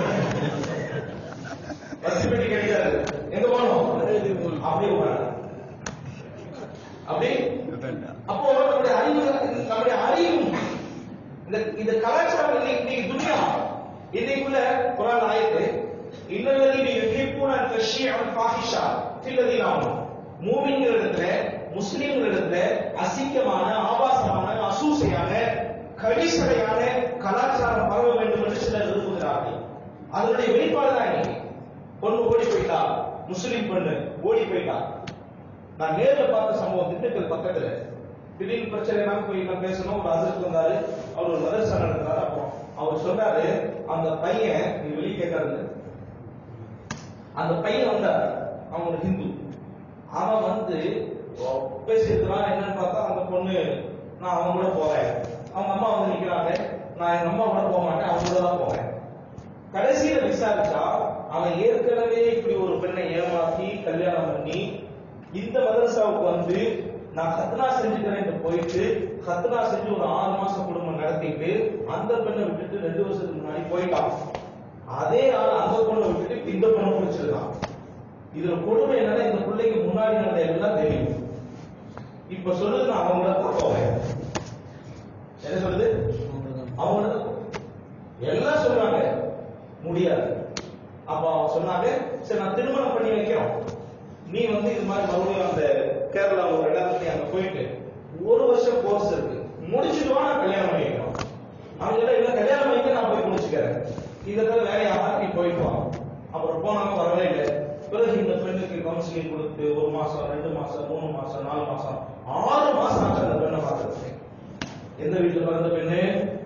[SPEAKER 1] பத்து பெட்டி கிடைக்காது எங்க போகணும்
[SPEAKER 2] நரகத்துக்கு போகணும்.
[SPEAKER 1] அப்படியே உட்காரு அப்படி அப்போ நம்முடைய அறிவு நம்முடைய அறிவு இந்த இந்த கலாச்சாரம் இன்னைக்கு இன்னைக்கு துனியா இன்னைக்குள்ள குரான் ஆயத்து இன்னல்லதீன யுஹிப்பூன அன் தஷ்ஷிஅ ஃபாஹிஷா ஃபில்லதீன ஆமனு மூமின்கள் இடத்துல முஸ்லிம்கள் இடத்துல அசிங்கமான ஆபாசமான அசூசையான கடிசடையான கலாச்சாரம் பரவ வேண்டும் என்று சிலர் விரும்புகிறார்கள் அதனுடைய வெளிப்பாடு தான் இன்னைக்கு பொண்ணு ஓடி போயிட்டா முஸ்லிம் பொண்ணு ஓடி போயிட்டா நான் நேர்ல பார்த்த சம்பவம் திண்டுக்கல் பக்கத்துல திடீர்னு பிரச்சனை போய் நான் பேசணும் ஒரு அசருக்கு வந்தாரு அவர் ஒரு மதரசா நடத்துறாரு அப்புறம் அவர் சொன்னாரு அந்த பையன் நீ வெளியே கேட்காது அந்த பையன் வந்தார் அவன் ஒரு ஹிந்து அவன் வந்து பேசியிருக்கிறான் என்னன்னு பார்த்தா அந்த பொண்ணு நான் அவங்க கூட போறேன் அவங்க அம்மா வந்து நிக்கிறாங்க நான் எங்க அம்மா கூட போக மாட்டேன் அவங்க கூட தான் போவேன் கடைசியில விசாரிச்சா அவன் ஏற்கனவே இப்படி ஒரு பெண்ணை ஏமாத்தி கல்யாணம் பண்ணி இந்த மதரசாவுக்கு வந்து நான் கத்னா செஞ்சுக்கிறேன் போயிட்டு கத்னா செஞ்சு ஒரு ஆறு மாசம் குடும்பம் நடத்திட்டு அந்த பெண்ணை விட்டுட்டு ரெண்டு வருஷத்துக்கு முன்னாடி போயிட்டான் அதே ஆள் அந்த பொண்ணை விட்டுட்டு இந்த பொண்ணை பிடிச்சிருக்கான் இதுல கொடுமை என்னன்னா இந்த பிள்ளைக்கு முன்னாடி நடந்த எல்லாம் தெரியும் இப்ப சொல்லுது நான் அவங்கள தான் போவேன் என்ன சொல்லுது அவங்க எல்லாம் சொல்றாங்க முடியாது அப்ப அவங்க சொன்னாங்க சரி நான் திருமணம் பண்ணி வைக்கிறோம் நீ வந்து இது மாதிரி மறுபடியும் அந்த கேரளா ஒரு இடத்துக்கு அங்க போயிட்டு ஒரு வருஷம் கோர்ஸ் இருக்கு முடிச்சுட்டு வா நான் கல்யாணம் பண்ணிக்கிறோம் அவங்க கிட்ட இல்ல கல்யாணம் பண்ணிட்டு நான் போய் முடிச்சுக்கிறேன் இதை தவிர வேற யாரா நீ போயிட்டு வா அப்புறம் போனாங்க வரவே இல்லை பிறகு இந்த பெண்ணுக்கு கவுன்சிலிங் கொடுத்து ஒரு மாசம் ரெண்டு மாசம் மூணு மாசம் நாலு மாசம் ஆறு மாசம் ஆச்சு அந்த பெண்ணை பார்க்கறதுக்கு எந்த வீட்டுல பிறந்த பெண்ணு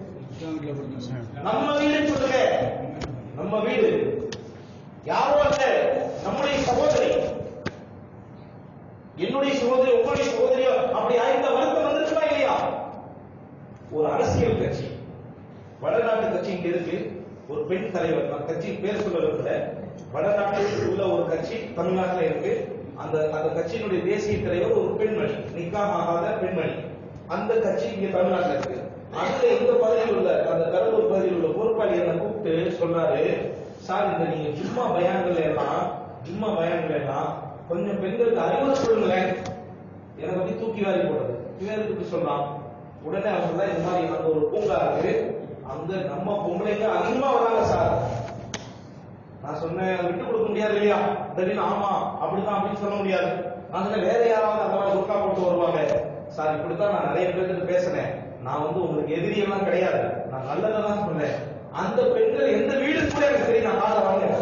[SPEAKER 1] நம்ம வீடு சொல்லுங்க நம்ம வீடு யாரோ அல்ல நம்முடைய சகோதரி என்னுடைய சகோதரி உங்களுடைய சகோதரியோ அப்படி ஆயிருந்த வருத்தம் வந்திருக்கா இல்லையா ஒரு அரசியல் கட்சி வடநாட்டு கட்சி இங்க இருக்கு ஒரு பெண் தலைவர் நான் கட்சி பேர் சொல்ல விரும்பல வடநாட்டில் உள்ள ஒரு கட்சி தமிழ்நாட்டில் இருக்கு அந்த அந்த கட்சியினுடைய தேசிய தலைவர் ஒரு பெண்மணி நிக்காக ஆகாத பெண்மணி அந்த கட்சி இங்க தமிழ்நாட்டில் இருக்கு அதுல இந்த பகுதியில் உள்ள அந்த கடலூர் பகுதியில் உள்ள பொறுப்பாளி என்ன கூப்பிட்டு சொன்னாரு சார் இந்த நீங்க ஜும்மா பயான்கள் எல்லாம் ஜும்மா பயான்கள் எல்லாம் கொஞ்சம் பெண்களுக்கு அறிவுரை சொல்லுங்களேன் எனக்கு அப்படி தூக்கி வாரி போடுறது இவருக்கு இப்படி சொல்லலாம் உடனே அவர் சொல்ல இந்த மாதிரி அங்க ஒரு பூங்கா இருக்கு அங்க நம்ம பொம்பளைங்க அதிகமா வராங்க சார் நான் சொன்னேன் அதை விட்டு கொடுக்க முடியாது இல்லையா திடீர்னு ஆமா அப்படிதான் அப்படின்னு சொல்ல முடியாது நான் சொன்னேன் வேற யாராவது அந்த மாதிரி துர்கா போட்டு வருவாங்க சார் இப்படித்தான் நான் நிறைய பேர்கிட்ட பேசினேன் நான் வந்து உங்களுக்கு எதிரி எல்லாம் கிடையாது நான் நல்லதை தான் சொன்னேன் அந்த பெண்கள் எந்த வீடு கூட எனக்கு தெரியும் நான் காலை வாங்க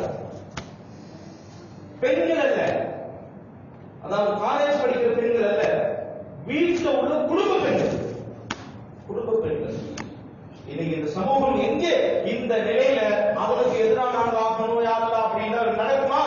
[SPEAKER 1] பெண்கள் அல்ல அதாவது காலேஜ் படிக்கிற பெண்கள் அல்ல வீட்டுல உள்ள குடும்ப பெண்கள் குடும்ப பெண்கள் இன்னைக்கு இந்த சமூகம் எங்கே இந்த நிலையில அவனுக்கு எதிராக நாங்க ஆகணும் யாரெல்லாம் அப்படின்னா நடக்குமா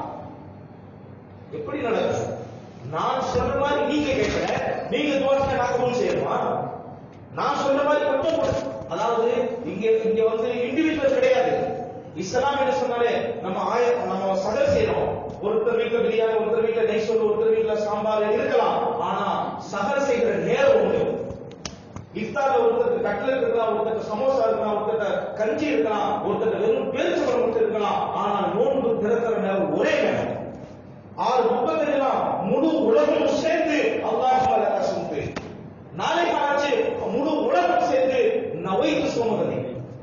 [SPEAKER 1] எப்படி நடக்கும் நான் சொல்ற மாதிரி நீங்க கேட்கல நீங்க தோற்ற நான் கபூல் செய்யணுமா நான் சொல்ற மாதிரி கொஞ்சம் கூட. அதாவது இங்க இங்க வந்து இண்டிவிஜுவல் கிடையாது இஸ்லாம் என்ன சொன்னாலே நம்ம ஆய நம்ம சகல் செய்யறோம் ஒருத்தர் வீட்டுல பிரியாணி ஒருத்தர் வீட்டுல நெய் சோறு ஒருத்தர் வீட்டுல சாம்பார் இருக்கலாம் ஆனா சகல் செய்கிற நேரம் உண்டு இஃப்தார்ல ஒருத்தருக்கு கட்லெட் இருக்கலாம் ஒருத்தருக்கு சமோசா இருக்கலாம் ஒருத்தருக்கு கஞ்சி இருக்கலாம் ஒருத்தருக்கு வெறும் பேரிச்சம்பழம் மட்டும் இருக்கலாம் ஆனால் நோன்பு திறக்கிற நேரம் ஒரே நேரம் ஆறு முப்பத்தெல்லாம் முழு உலகம் சேர்ந்து அல்லாஹ் கசுந்து நாளை ஆச்சு முழு உலகம் சேர்ந்து நவைத்து சோமகதி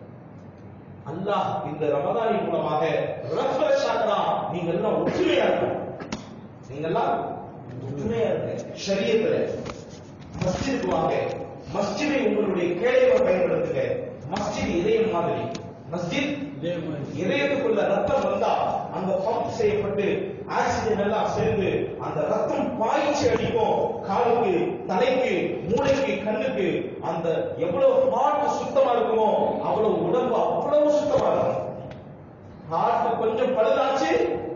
[SPEAKER 1] அல்லாஹ் இந்த ரமதானின் மூலமாக ரஃபர சாக்கரா நீங்க எல்லாம் ஒற்றுமையா இருக்கணும் நீங்க எல்லாம் ஒற்றுமையா இருங்க ஷரியத்துல மஸ்ஜிதுக்கு வாங்க மஸ்ஜிதை உங்களுடைய கேளைவை பயன்படுத்துங்க மஸ்ஜித் இதயம் மாதிரி மஸ்ஜித் இதயத்துக்குள்ள ரத்தம் வந்தா அங்க பம்ப் செய்யப்பட்டு ஆக்சிஜன் எல்லாம் சேர்ந்து அந்த ரத்தம் பாய்ச்சி அடிக்கும் காலுக்கு தலைக்கு மூளைக்கு கண்ணுக்கு அந்த எவ்வளவு ஹார்ட் சுத்தமா இருக்குமோ அவ்வளவு உடம்பு அவ்வளவு சுத்தமா இருக்கும் ஹார்ட் கொஞ்சம் பழுதாச்சு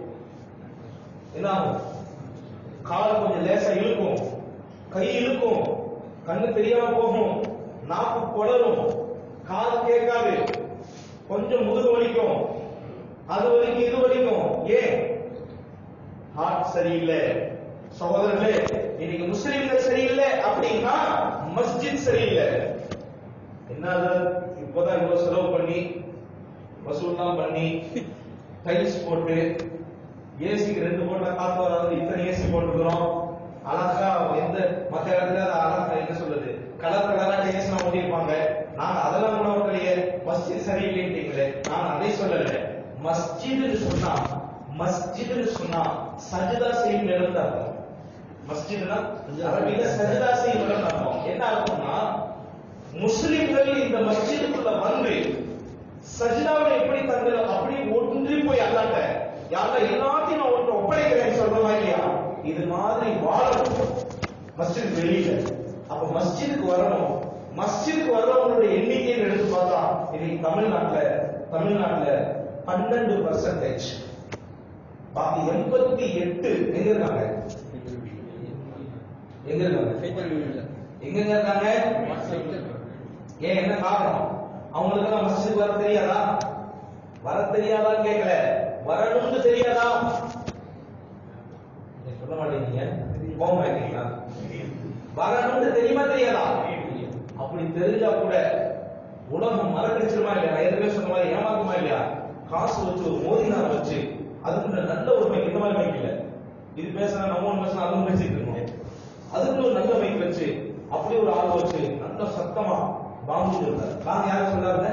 [SPEAKER 1] என்ன ஆகும் கால் கொஞ்சம் லேசா இழுக்கும் கை இழுக்கும் கண்ணு தெரியாம போகும் நாக்கு குளரும் காது கேட்காது கொஞ்சம் முதுகு வலிக்கும் அது வலிக்கும் இது வலிக்கும் ஏன் ஹார்ட் சரியில்லை சகோதரர்களே இன்னைக்கு முஸ்லிம்கள் சரியில்லை அப்படின்னா மஸ்ஜித் சரியில்லை என்னது இப்போதான் இவ்வளவு செலவு பண்ணி வசூல்லாம் பண்ணி டைல்ஸ் போட்டு ஏசிக்கு ரெண்டு போட்டா காத்து வராது இத்தனை ஏசி போட்டுக்கிறோம் அழகா எந்த மத்த இடத்துல அது அழகா என்ன சொல்றது கலர் கலரா ஏசி நான் ஓட்டிருப்பாங்க நான் அதெல்லாம் உணவுகளையே மஸ்ஜித் சரியில்லைன்றீங்களே நான் அதை சொல்லல மஸ்ஜிதுன்னு சொன்னா மஸ்ஜிதுன்னு சொன்னா சஜிதா செய்யும் இடம் தான் அர்த்தம். மஸ்ஜித்னா அரபியில சஜிதா செய்யும் இடம் அர்த்தம் என்ன அர்த்தம்னா முஸ்லிம்கள் இந்த மஸ்ஜிதுக்குள்ள வந்து சஜிதாவில் எப்படி தங்கள் அப்படி ஒன்றி போய் அல்லாட்ட யாரா எல்லாத்தையும் நான் ஒன்று ஒப்படைக்கிறேன் சொல்றமா இல்லையா இது மாதிரி வாழணும் மஸ்ஜித் வெளியில அப்ப மஸ்ஜிதுக்கு வரணும் மஸ்ஜிதுக்கு வர்றவங்களுடைய எண்ணிக்கையை எடுத்து பார்த்தா இன்னைக்கு தமிழ்நாட்டுல தமிழ்நாட்டுல பன்னெண்டு பர்சன்டேஜ் பாக்கி எண்பத்தி எட்டு எங்க இருக்காங்க எங்க இருக்காங்க எங்க இருக்காங்க ஏன் என்ன காரணம் அவங்களுக்கு எல்லாம் மஸ்ஜித் வர தெரியாதா வர தெரியாதான்னு கேட்கல வரணும்னு தெரியாதா நீங்க சொல்ல மாட்டேங்கிறீங்க போக மாட்டீங்களா வரணும்னு தெரியுமா தெரியாதா அப்படி தெரிஞ்சா கூட உலகம் மறக்கடிச்சிருமா இல்லையா நான் ஏற்கனவே சொன்ன மாதிரி ஏமாத்துமா இல்லையா காசு வச்சு ஒரு மோதினார் வச்சு அதுக்கு நல்ல ஒரு மைக் இந்த மாதிரி மைக் இல்ல இது பேசுனா நம்ம ஒன்று பேசினா அதுவும் பேசிட்டு இருக்கோம் அதுக்கு ஒரு நல்ல மைக் வச்சு அப்படி ஒரு ஆள் வச்சு நல்ல சத்தமா பாம்பு இருந்தார் நாங்க யாரும் சொல்லாருங்க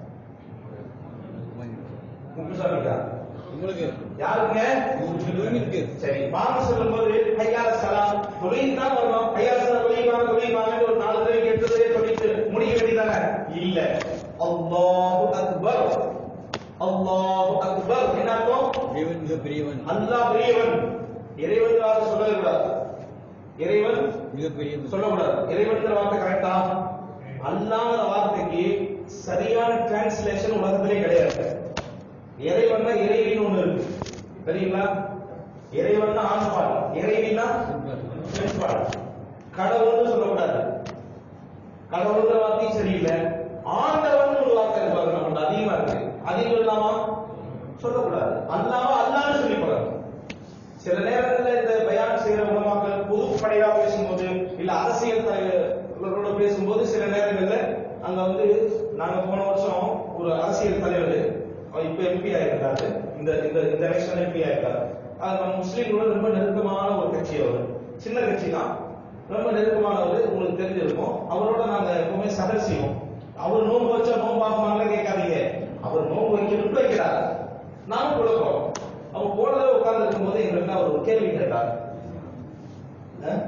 [SPEAKER 1] குப்புசாமிக்கா
[SPEAKER 2] உங்களுக்கு
[SPEAKER 1] யாருங்க
[SPEAKER 2] இருக்கு
[SPEAKER 1] சரி பாம்பு சொல்லும்போது கையால சலாம் தொழில் தான் வரணும் கையால சலாம் தொழில் வாங்க தொழில் வாங்க ஒரு நாலு தடவை எட்டு தடவை சொல்லிட்டு முடிக்க வேண்டியதானே இல்ல அல்லாஹு அக்பர் அல்லாஹு அக்பர் என்ன அர்த்தம்
[SPEAKER 2] இறைவன் மிக பெரியவன்
[SPEAKER 1] அல்லாஹ் பெரியவன் இறைவன் வார்த்தை சொல்லவே கூடாது இறைவன்
[SPEAKER 2] மிக பெரியவன்
[SPEAKER 1] சொல்லக்கூடாது இறைவன்கிற வார்த்தை கரெக்டா அல்லாத வார்த்தைக்கு சரியான டிரான்ஸ்லேஷன் உலகத்திலே கிடையாது இறைவன்னா இறைவின்னு ஒண்ணு இருக்கு தெரியுங்களா இறைவன்னா ஆண்பால் இறைவினா பெண்பால் கடவுள்னு சொல்லக்கூடாது கடவுள்ன்ற வார்த்தையும் சரியில்லை ஆண்டவன் ஒரு வார்த்தை இருக்கு பாருங்க நம்மள்ட்ட அதிகமா இருக்கு அதிகம் இல்லாமா சொல்லக்கூடாது அல்லாம அல்லான்னு சொல்லி போறாங்க சில நேரங்கள்ல இந்த பயான் செய்யற உலமாக்கள் பொதுப்படையா பேசும்போது இல்ல அரசியல் தலைவர்களோட பேசும்போது சில நேரங்கள்ல அங்க வந்து நாங்க போன வருஷம் ஒரு அரசியல் தலைவர் அவர் இப்ப எம்பி ஆயிருக்காரு இந்த இந்த இந்த எலெக்ஷன் எம்பி ஆயிருக்காரு அது நம்ம முஸ்லீம்களோட ரொம்ப நெருக்கமான ஒரு கட்சி அவர் சின்ன கட்சி தான் ரொம்ப நெருக்கமானவர் உங்களுக்கு தெரிஞ்சிருக்கும் அவரோட நாங்க எப்பவுமே சகர் செய்வோம் அவர் நோன்பு வச்சா நோன்பு ஆகுமாங்களே கேட்காதீங்க அவர் நோன்பு வைக்கணும்னு வைக்கிறார் நானும் குழப்பம் அவர் போனதுல உட்கார்ந்து இருக்கும் போது எங்களுக்கு அவர் ஒரு கேள்வி கேட்டார் அஹ்?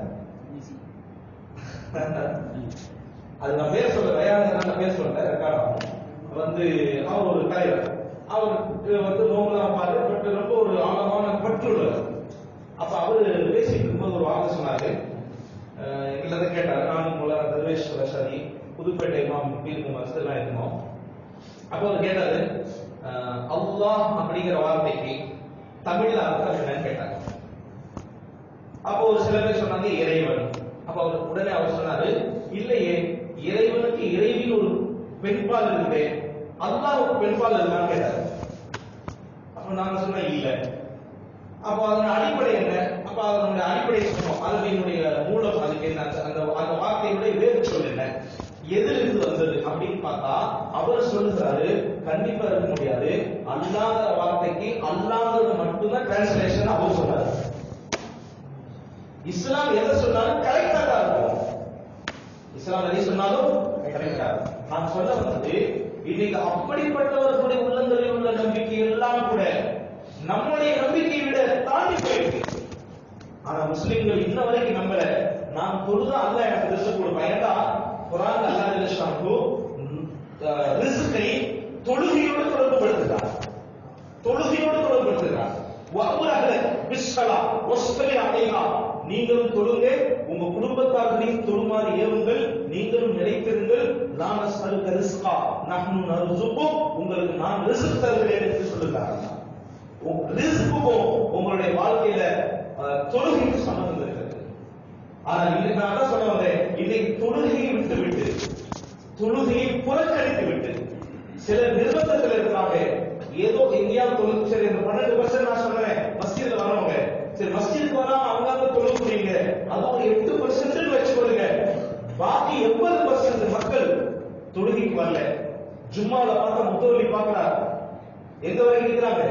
[SPEAKER 1] அது நான் பேர் சொல்ல தயாரிங்க நான் பேர் சொல்ல ரெக்கார்ட் வந்து அவர் ஒரு தலைவர் அவருக்கு வந்து நோம்பலாம் பாரு பட் ரொம்ப ஒரு ஆழமான பற்று உள்ளவர் அப்ப அவரு பேசிட்டு இருக்கும்போது ஒரு வார்த்தை சொன்னாரு அஹ் எங்களை கேட்டாரு நானும் போல தர்வேஷ் ரஷாதி புதுப்பேட்டை இமாம் பீர் குமார் எல்லாம் இருந்தோம் அப்ப அவர் கேட்டாரு அஹ் அல்லாஹ் அப்படிங்கிற வார்த்தைக்கு தமிழ்ல அர்த்தம் என்னன்னு கேட்டாங்க அப்போ ஒரு சில பேர் சொன்னாங்க இறைவன் அப்ப அவர் உடனே அவர் சொன்னாரு இல்லையே இறைவனுக்கு இறைவின் ஒரு பெண்பால் இருக்குது அல்லாஹ்வுக்கு பெண்பால் இருக்கான்னு கேட்டாரு அப்ப நாங்க சொன்ன இல்ல அப்ப அதனுடைய அடிப்படை என்ன அப்ப அதனுடைய அடிப்படை சொன்னோம் அதனுடைய மூலம் அதுக்கு என்ன அந்த அந்த அந்த வார்த்தையுடைய வேறு சொல் என்ன எதிலிருந்து வந்தது அப்படின்னு பார்த்தா அவர் சொல்லுகிறாரு கண்டிப்பா இருக்க முடியாது அல்லாத வார்த்தைக்கு அல்லாதது மட்டும்தான் டிரான்ஸ்லேஷன் அவர் சொன்னாரு இஸ்லாம் எதை சொன்னாலும் கரெக்டா தான் இருக்கும் இஸ்லாம் எதை சொன்னாலும் கரெக்டா நான் சொல்ல வந்தது இன்னைக்கு அப்படிப்பட்டவர்களுடைய உள்ளங்களில் உள்ள நம்பிக்கை எல்லாம் கூட நம்முடைய நம்பிக்கையை விட தாண்டி போயிருக்கு ஆனா முஸ்லிம்கள் இன்ன வரைக்கும் நம்பல நான் தொழுதா அல்லாஹ் எனக்கு ரிஸ்க் கொடுப்பேன் ஏன்னா குரான் அல்லாஹ் ஜல்லஷாஹு ரிஸ்கை தொழுகையோடு தொடர்புபடுத்துகிறார் தொழுகையோடு தொடர்புபடுத்துகிறார் வஅமுரஹ பிஸ்ஸலா வஸ்தலி அலைஹா நீங்களும் தொழுங்க உங்க குடும்பத்தார்களையும் தொழுமாறு ஏவுங்கள் நீங்களும் நிலைத்திருங்கள் நான் அஸ்அலுக ரிஸ்கா நஹ்னு நர்சுக்கும் உங்களுக்கு நான் ரிஸ்க் தருகிறேன் என்று சொல்லுகிறார் ரிஸ்க்குக்கும் உங்களுடைய வாழ்க்கையில அஹ், தொழுகைக்கு சம்பந்தம் இருக்கிறது ஆனா இன்னைக்கு நான் தான் சொல்ல வந்தேன் இன்னைக்கு தொழுகையை விட்டு விட்டு தொழுகையை புறக்கணித்து விட்டு சில நிர்பந்தத்தில் இருக்கிறாங்க ஏதோ எங்கேயாவது தொழுது சரி இந்த பன்னெண்டு பர்சன்ட் நான் சொன்னேன் மஸ்ஜித்ல வரவங்க சரி மஸ்ஜிதுக்கு வராம அவங்க அங்க தொழுகிறீங்க அது ஒரு எட்டு பர்சன்ட் வச்சுக்கொள்ளுங்க பாக்கி எண்பது பர்சன்ட் மக்கள் தொழுகைக்கு வரல ஜும்மால பார்த்தா முத்தவள்ளி பார்க்கிறார் எங்க வரைக்கும் இருக்கிறாங்க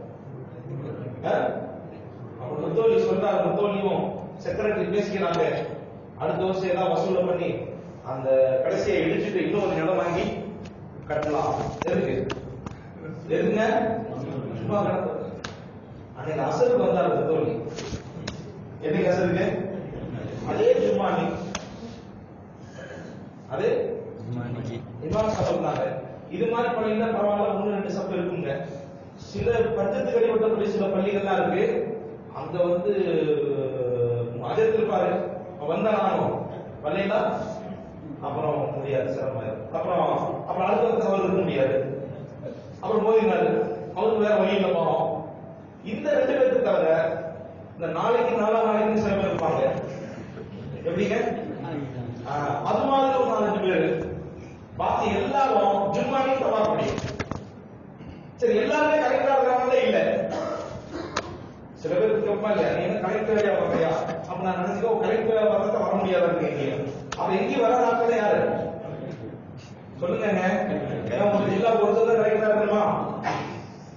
[SPEAKER 1] அப்ப முத்தோலி சொல்றாரு முத்தோலியும் செக்ரட்டரி பேசிக்கிறாங்க அடுத்த வருஷம் ஏதாவது வசூல பண்ணி அந்த கடைசியை இடிச்சிட்டு இன்னொரு நிலம் வாங்கி கட்டலாம் எதுக்கு எதுங்க சும்மா கிடக்கு அன்னைக்கு அசருக்கு வந்தாரு முத்தோலி என்னைக்கு அசருக்கு அதே சும்மா அன்னைக்கு அதே இமாம் சாப் இருந்தாங்க இது மாதிரி பள்ளியில பரவாயில்ல ஒண்ணு ரெண்டு சப்பு இருக்குங்க சில பஞ்சத்துக்கு அடிபட்டக்கூடிய சில பள்ளிகள்லாம் இருக்கு அங்க வந்து அஜத் இருப்பாரு வந்தான் ஆகும் பள்ளியில அப்புறம் முடியாது சிரமம் அப்புறம் அப்புறம் அடுத்த வருஷம் அவர் இருக்க முடியாது அப்புறம் மோதினாரு அவருக்கு வேற வழியில போறோம் இந்த ரெண்டு பேருக்கு தவிர இந்த நாளைக்கு நாலா நாளைக்கு சில பேர் இருப்பாங்க எப்படிங்க ஆஹ், அது மாதிரி ஒரு நாலஞ்சு பேரு பாக்கி எல்லாரும் ஜும்மாவையும் தவா முடியும் சரி எல்லாருமே கரெக்டா இருக்கிறாங்களே இல்ல சில பேருக்கு கேட்பா இல்லையா நீ என்ன கலெக்டர் வேலையா பார்க்கறியா அப்ப நான் நினைச்சுக்கோ கலெக்டர் வேலை பார்த்தா வர முடியாதுன்னு எங்கேயும் அப்ப எங்கேயும் வர ஆட்கள் யாரு சொல்லுங்க ஏன்னா உங்களுக்கு ஜில்லா பொறுத்தது கரெக்டா இருக்கணுமா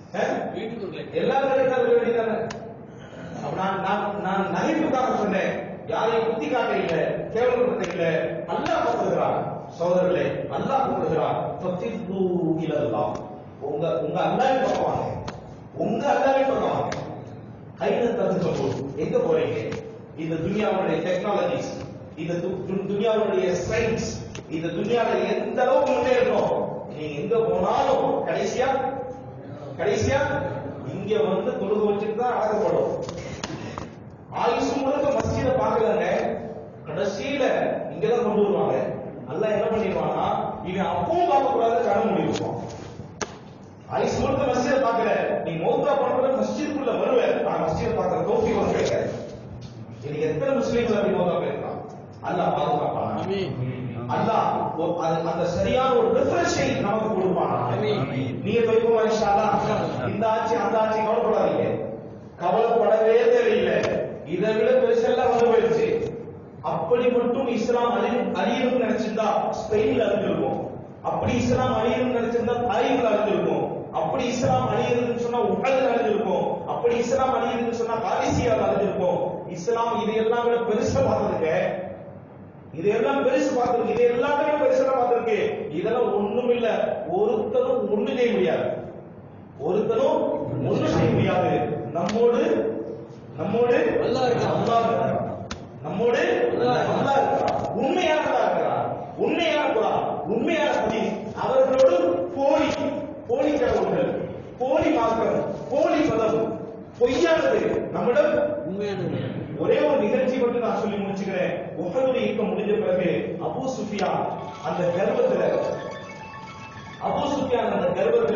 [SPEAKER 2] வீட்டுக்கு ஒரு லைட்
[SPEAKER 1] எல்லாரும் லைட்டா இருக்க வேண்டியதானே அப்ப நான் நான் நான் நகைப்புக்காக சொன்னேன் யாரையும் குத்தி காட்ட இல்ல கேவலப்படுத்த இல்ல அல்லாஹ் கூப்பிடுகிறான் சோதரர்களே அல்லாஹ் கூப்பிடுகிறான் ஃபத்திஃபு இலல்லாஹ் உங்க உங்க அல்லாஹ்வின் பக்கம் வாங்க உங்க அல்லாஹ்வின் பக்கம் வாங்க ஐன தகுந்த எங்க போறீங்க இந்த துனியாவுடைய டெக்னாலஜிஸ் இந்த து- து- துனியாவுடைய சயின்ஸ் இந்த துனியால எந்த அளவுக்கு முன்னேறணும் நீங்க எங்க போனாலும் கடைசியா கடைசியா இங்க வந்து தொழுக வச்சுட்டு தான் அடக்கப்படும் ஆயுசு முழுக்க மஸ்ஜித பாக்கலங்க கடைசியில இங்கதான் கொண்டு வருவாங்க அல்லாஹ் என்ன பண்ணிடுவானா இவன் அப்பவும் பார்க்க கூடாது கடன் முடிவுப்பான் ஆயுசு முழுக்க மஸ்ஜித பாக்கல நீ மௌத்தா பண்ற மஸ்ஜிதுக்குள்ள வருவ ஆனா மஸ்ஜித பாக்குற தோஃபி வர கிடையாது இன்னைக்கு எத்தனை முஸ்லீம்கள் அப்படி மௌத்தா போயிருக்கான் அல்லாஹ் பாதுகாப்பானா
[SPEAKER 2] ஆமீன்
[SPEAKER 1] அல்லாஹ் ஒரு- அது- அந்த சரியான ஒரு ரிஃப்ரெஷை நமக்கு கொடுப்பானா
[SPEAKER 2] ஆமீன்.
[SPEAKER 1] நீங்க போய்க்கோமா இன்ஷா அல்லாஹ் இந்த ஆட்சி அந்த ஆட்சி கவலைப்படாதீங்க கவலைப்படவே தேவையில்லை இதை விட பெருசெல்லாம் வந்து போயிடுச்சு அப்படி மட்டும் இஸ்லாம் அழி அழியணும்னு நினைச்சிருந்தா ஸ்பெயின்ல அழிஞ்சிருக்கும் அப்படி இஸ்லாம் அழியணும்னு நினைச்சிருந்தா தாய்கள் அழிஞ்சிருக்கும் அப்படி இஸ்லாம் அழியணும்னு சொன்னா உகதில் அழிஞ்சிருக்கும் அப்படி இஸ்லாம் அழியணும்னு சொன்னா காலிசியாவில் அழிஞ்சிருக்கும் இஸ்லாம் இதையெல்லாம் விட பெருசா பார்த்ததுங்க இதெல்லாம் பெருசு பார்த்திருக்கு இது எல்லாமே பெருசா பார்த்திருக்கு இதெல்லாம் ஒண்ணும் இல்ல ஒருத்தரும் ஒண்ணு செய்ய முடியாது ஒருத்தரும் ஒண்ணு செய்ய முடியாது நம்மோடு நம்மோடு
[SPEAKER 2] அல்லாஹ் இருக்கான்.
[SPEAKER 1] அல்லாஹ் இருக்கான். நம்மோடு
[SPEAKER 2] அல்லாஹ் இருக்கான்.
[SPEAKER 1] அல்லாஹ் இருக்கான். உண்மையானதா இருக்கிறார் உண்மையான குரான் உண்மையான ஹதீஸ் அவர்களோடு போலி போலி கடவுள்கள் போலி மார்க்கம் போலி பதம் பொய்யானது நம்மிடம்
[SPEAKER 2] உண்மையானது
[SPEAKER 1] ஒரே ஒரு நிகழ்ச்சி மட்டும் நான் சொல்லி முடிச்சுக்கிறேன் உஹதுடைய யுத்தம் முடிஞ்ச பிறகு அபூ சுஃபியான் அந்த கர்வத்துல அபூ சுஃபியான் அந்த கர்வத்துல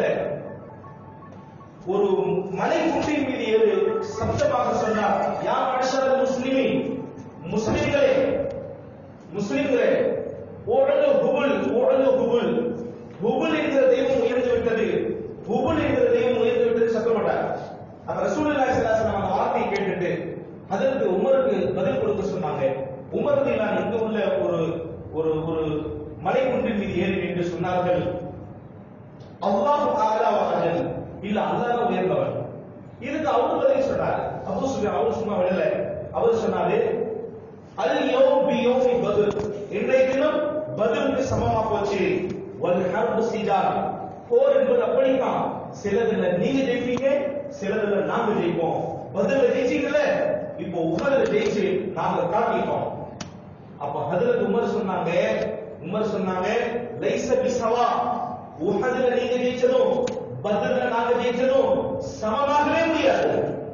[SPEAKER 1] ஒரு மலை குன்றின் மீது ஏறு சப்தமாக சொன்னார் யா மனுஷர் முஸ்லிமி முஸ்லிம்களே முஸ்லிம்களே ஓடலு ஹுபுல் ஓடலு ஹுபுல் ஹுபுல் என்கிற தெய்வம் உயர்ந்து விட்டது ஹுபுல் என்கிற தெய்வம் உயர்ந்து விட்டது சத்தப்பட்டார் அப்ப ரசூலுல்லாஹி ஸல்லல்லாஹு அலைஹி வஸல்லம் அந்த வார்த்தையை கேட்டுட்டு அதற்கு உமருக்கு பதில் கொடுக்க சொன்னாங்க உமர் நான் எங்க உள்ள ஒரு ஒரு ஒரு மலை குன்றின் மீது ஏறி நின்று சொன்னார்கள் அல்லாஹ் ஆலா வஹஜல் இல்ல அல்லாஹ் தான் உயர்ந்தவன் இதுக்கு அவரு பதில் சொன்னார் அபூ சுஃபியான் அவர் சும்மா விடல அவர் சொன்னாரு அல் யௌம் பி யௌமி பத்ர் இன்றைய தினம் பத்ருக்கு சமமா போச்சு வல் ஹர்பு சிஜார் போர் என்பது அப்படித்தான் சிலதுல நீங்க ஜெயிப்பீங்க சிலதுல நாங்க ஜெயிப்போம் பத்ர்ல ஜெயிச்சீங்கல்ல இப்போ உமர்ல ஜெயிச்சு நாங்க காட்டிட்டோம் அப்ப ஹஜரத் உமர் சொன்னாங்க உமர் சொன்னாங்க லைஸ பிசவா உஹதுல நீங்க ஜெயிச்சதும் பத்ர்ல நாங்க ஜெயிச்சதும் சமமாகவே முடியாது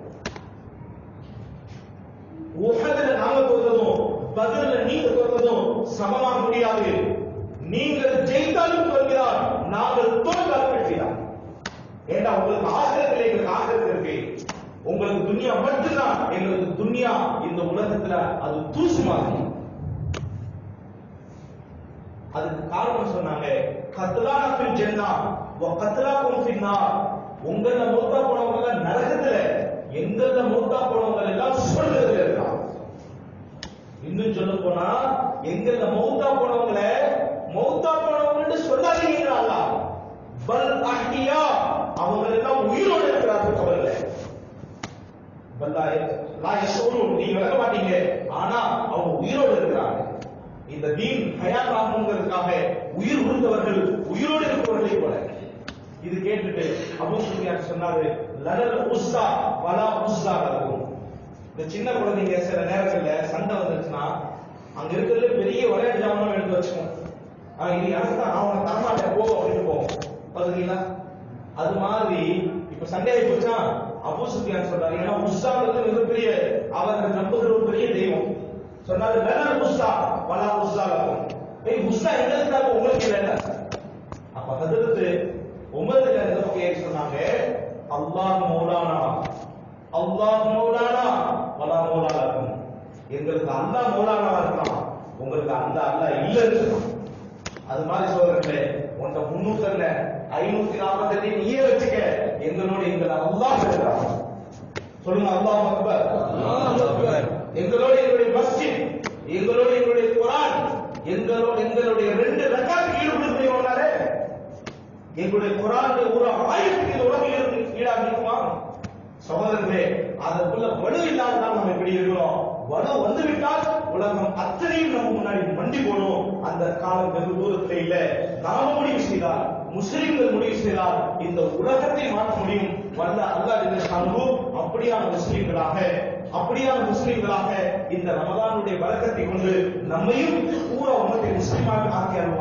[SPEAKER 1] உஹதுல நாங்க தோற்றதும் பத்ர்ல நீங்க தோற்றதும் சமமாக முடியாது நீங்கள் ஜெயித்தாலும் தோற்கிறார் நாங்கள் தோற்றாலும் வெற்றிதான் ஏண்டா உங்களுக்கு ஆசிரியத்தில் எங்களுக்கு ஆசிரியத்தில் இருக்கு உங்களுக்கு துனியா மட்டும்தான் எங்களுக்கு துனியா இந்த உலகத்துல அது தூசு மாதிரி அதுக்கு காரணம் சொன்னாங்க கத்லான பின் ஜென்னா வ கத்லாக்கும் ஃபின்னார் உங்கள மூத்தா போனவங்க எல்லாம் நரகத்துல எங்கள மூத்தா போனவங்க எல்லாம் சொர்க்கத்துல இருக்காங்க இன்னும் சொல்ல போனா எங்கள மௌத்தா போனவங்கள மௌத்தா போனவங்கன்னு சொல்லாதீங்க அல்லாஹ் பல் அஹ்டியா அவங்க எல்லாம் உயிரோடு இருக்கிறார்கள் கவலை பல்லா லா யஷூரூன் நீங்க விளக்க மாட்டீங்க ஆனா அவங்க உயிரோடு இருக்கிறாங்க இந்த தீன் ஹயாத் ஆகணுங்கிறதுக்காக உயிர் கொடுத்தவர்கள் உயிரோடு இருப்பவர்களை போல இது கேட்டுட்டு அபூ சுஃபியான் சொன்னாரு லனல் உஸ்ஸா வலா உஸ்ஸா லகும் இந்த சின்ன குழந்தைங்க சில நேரங்கள்ல சண்டை வந்துருச்சுன்னா அங்க இருக்கிறதுல பெரிய விளையாட்டு ஜாமான் எடுத்து வச்சுக்கோம் ஆஹ் இது எனக்கு தான் நான் உனக்கு தரமாட்டேன் போ அப்படின்னு போவோம் பாத்தீங்களா அது மாதிரி இப்ப சண்டை ஆகி போச்சா அபூ சுஃபியான் சொல்றாரு ஏன்னா உஸ்ஸாங்கிறது மிகப்பெரிய அவர் நம்புகிற ஒரு பெரிய தெய்வம் சொன்னாரு லனல் உஸ்ஸா வலா உஸ்ஸா லகும் ஏய் உஸ்ஸா எங்களுக்கு உங்களுக்கு இல்லைன்னா அப்ப ஹதரத்து உமருக்கு அந்த பக்கம் சொன்னாங்க அல்லாஹ் மௌலானா அல்லாஹ் மௌலானா வலா மௌலானா இருக்கும் எங்களுக்கு அல்லாஹ் மௌலானாவா இருக்கலாம் உங்களுக்கு அந்த அல்லாஹ் இல்ல இருக்கலாம் அது மாதிரி சோதரர்களே உன்ட முன்னூத்தி அல்ல ஐநூத்தி நாற்பத்தி நீயே வச்சுக்க எங்களோட எங்களை அல்லாஹ் இருக்கிறான் சொல்லுங்க அல்லாஹ் அக்பர்
[SPEAKER 2] அல்லாஹ் அக்பர்.
[SPEAKER 1] எங்களோட எங்களுடைய மஸ்ஜித் எங்களோட எங்களுடைய குரான் எங்களோட எங்களுடைய ரெண்டு ரக்காத்துக்கு ஈடுபடுத்தலையே எங்களுடைய குரான் ஒரு ஆயிரத்துக்கு இந்த உலகில் இருந்து ஈடாக ஈடாக இருக்குமா சகோதரர்களே அதற்குள்ள வலு இல்லாததால் நம்ம எப்படி இருக்கிறோம் வலு வந்து விட்டால் உலகம் அத்தனையும் நம்ம முன்னாடி மண்டி போடும் அந்த காலம் வெகு தூரத்தில் இல்ல நாம முடிவு செய்தால் முஸ்லிம்கள் முடிவு செய்தால் இந்த உலகத்தை மாற்ற முடியும் வல்ல அல்லாஹ் ஜல்லஷானு அப்படியான முஸ்லிம்களாக அப்படியான முஸ்லிம்களாக இந்த ரமதானுடைய வழக்கத்தை கொண்டு நம்மையும் பூரா உமத்தை முஸ்லிமாக ஆக்கி அருள்வார்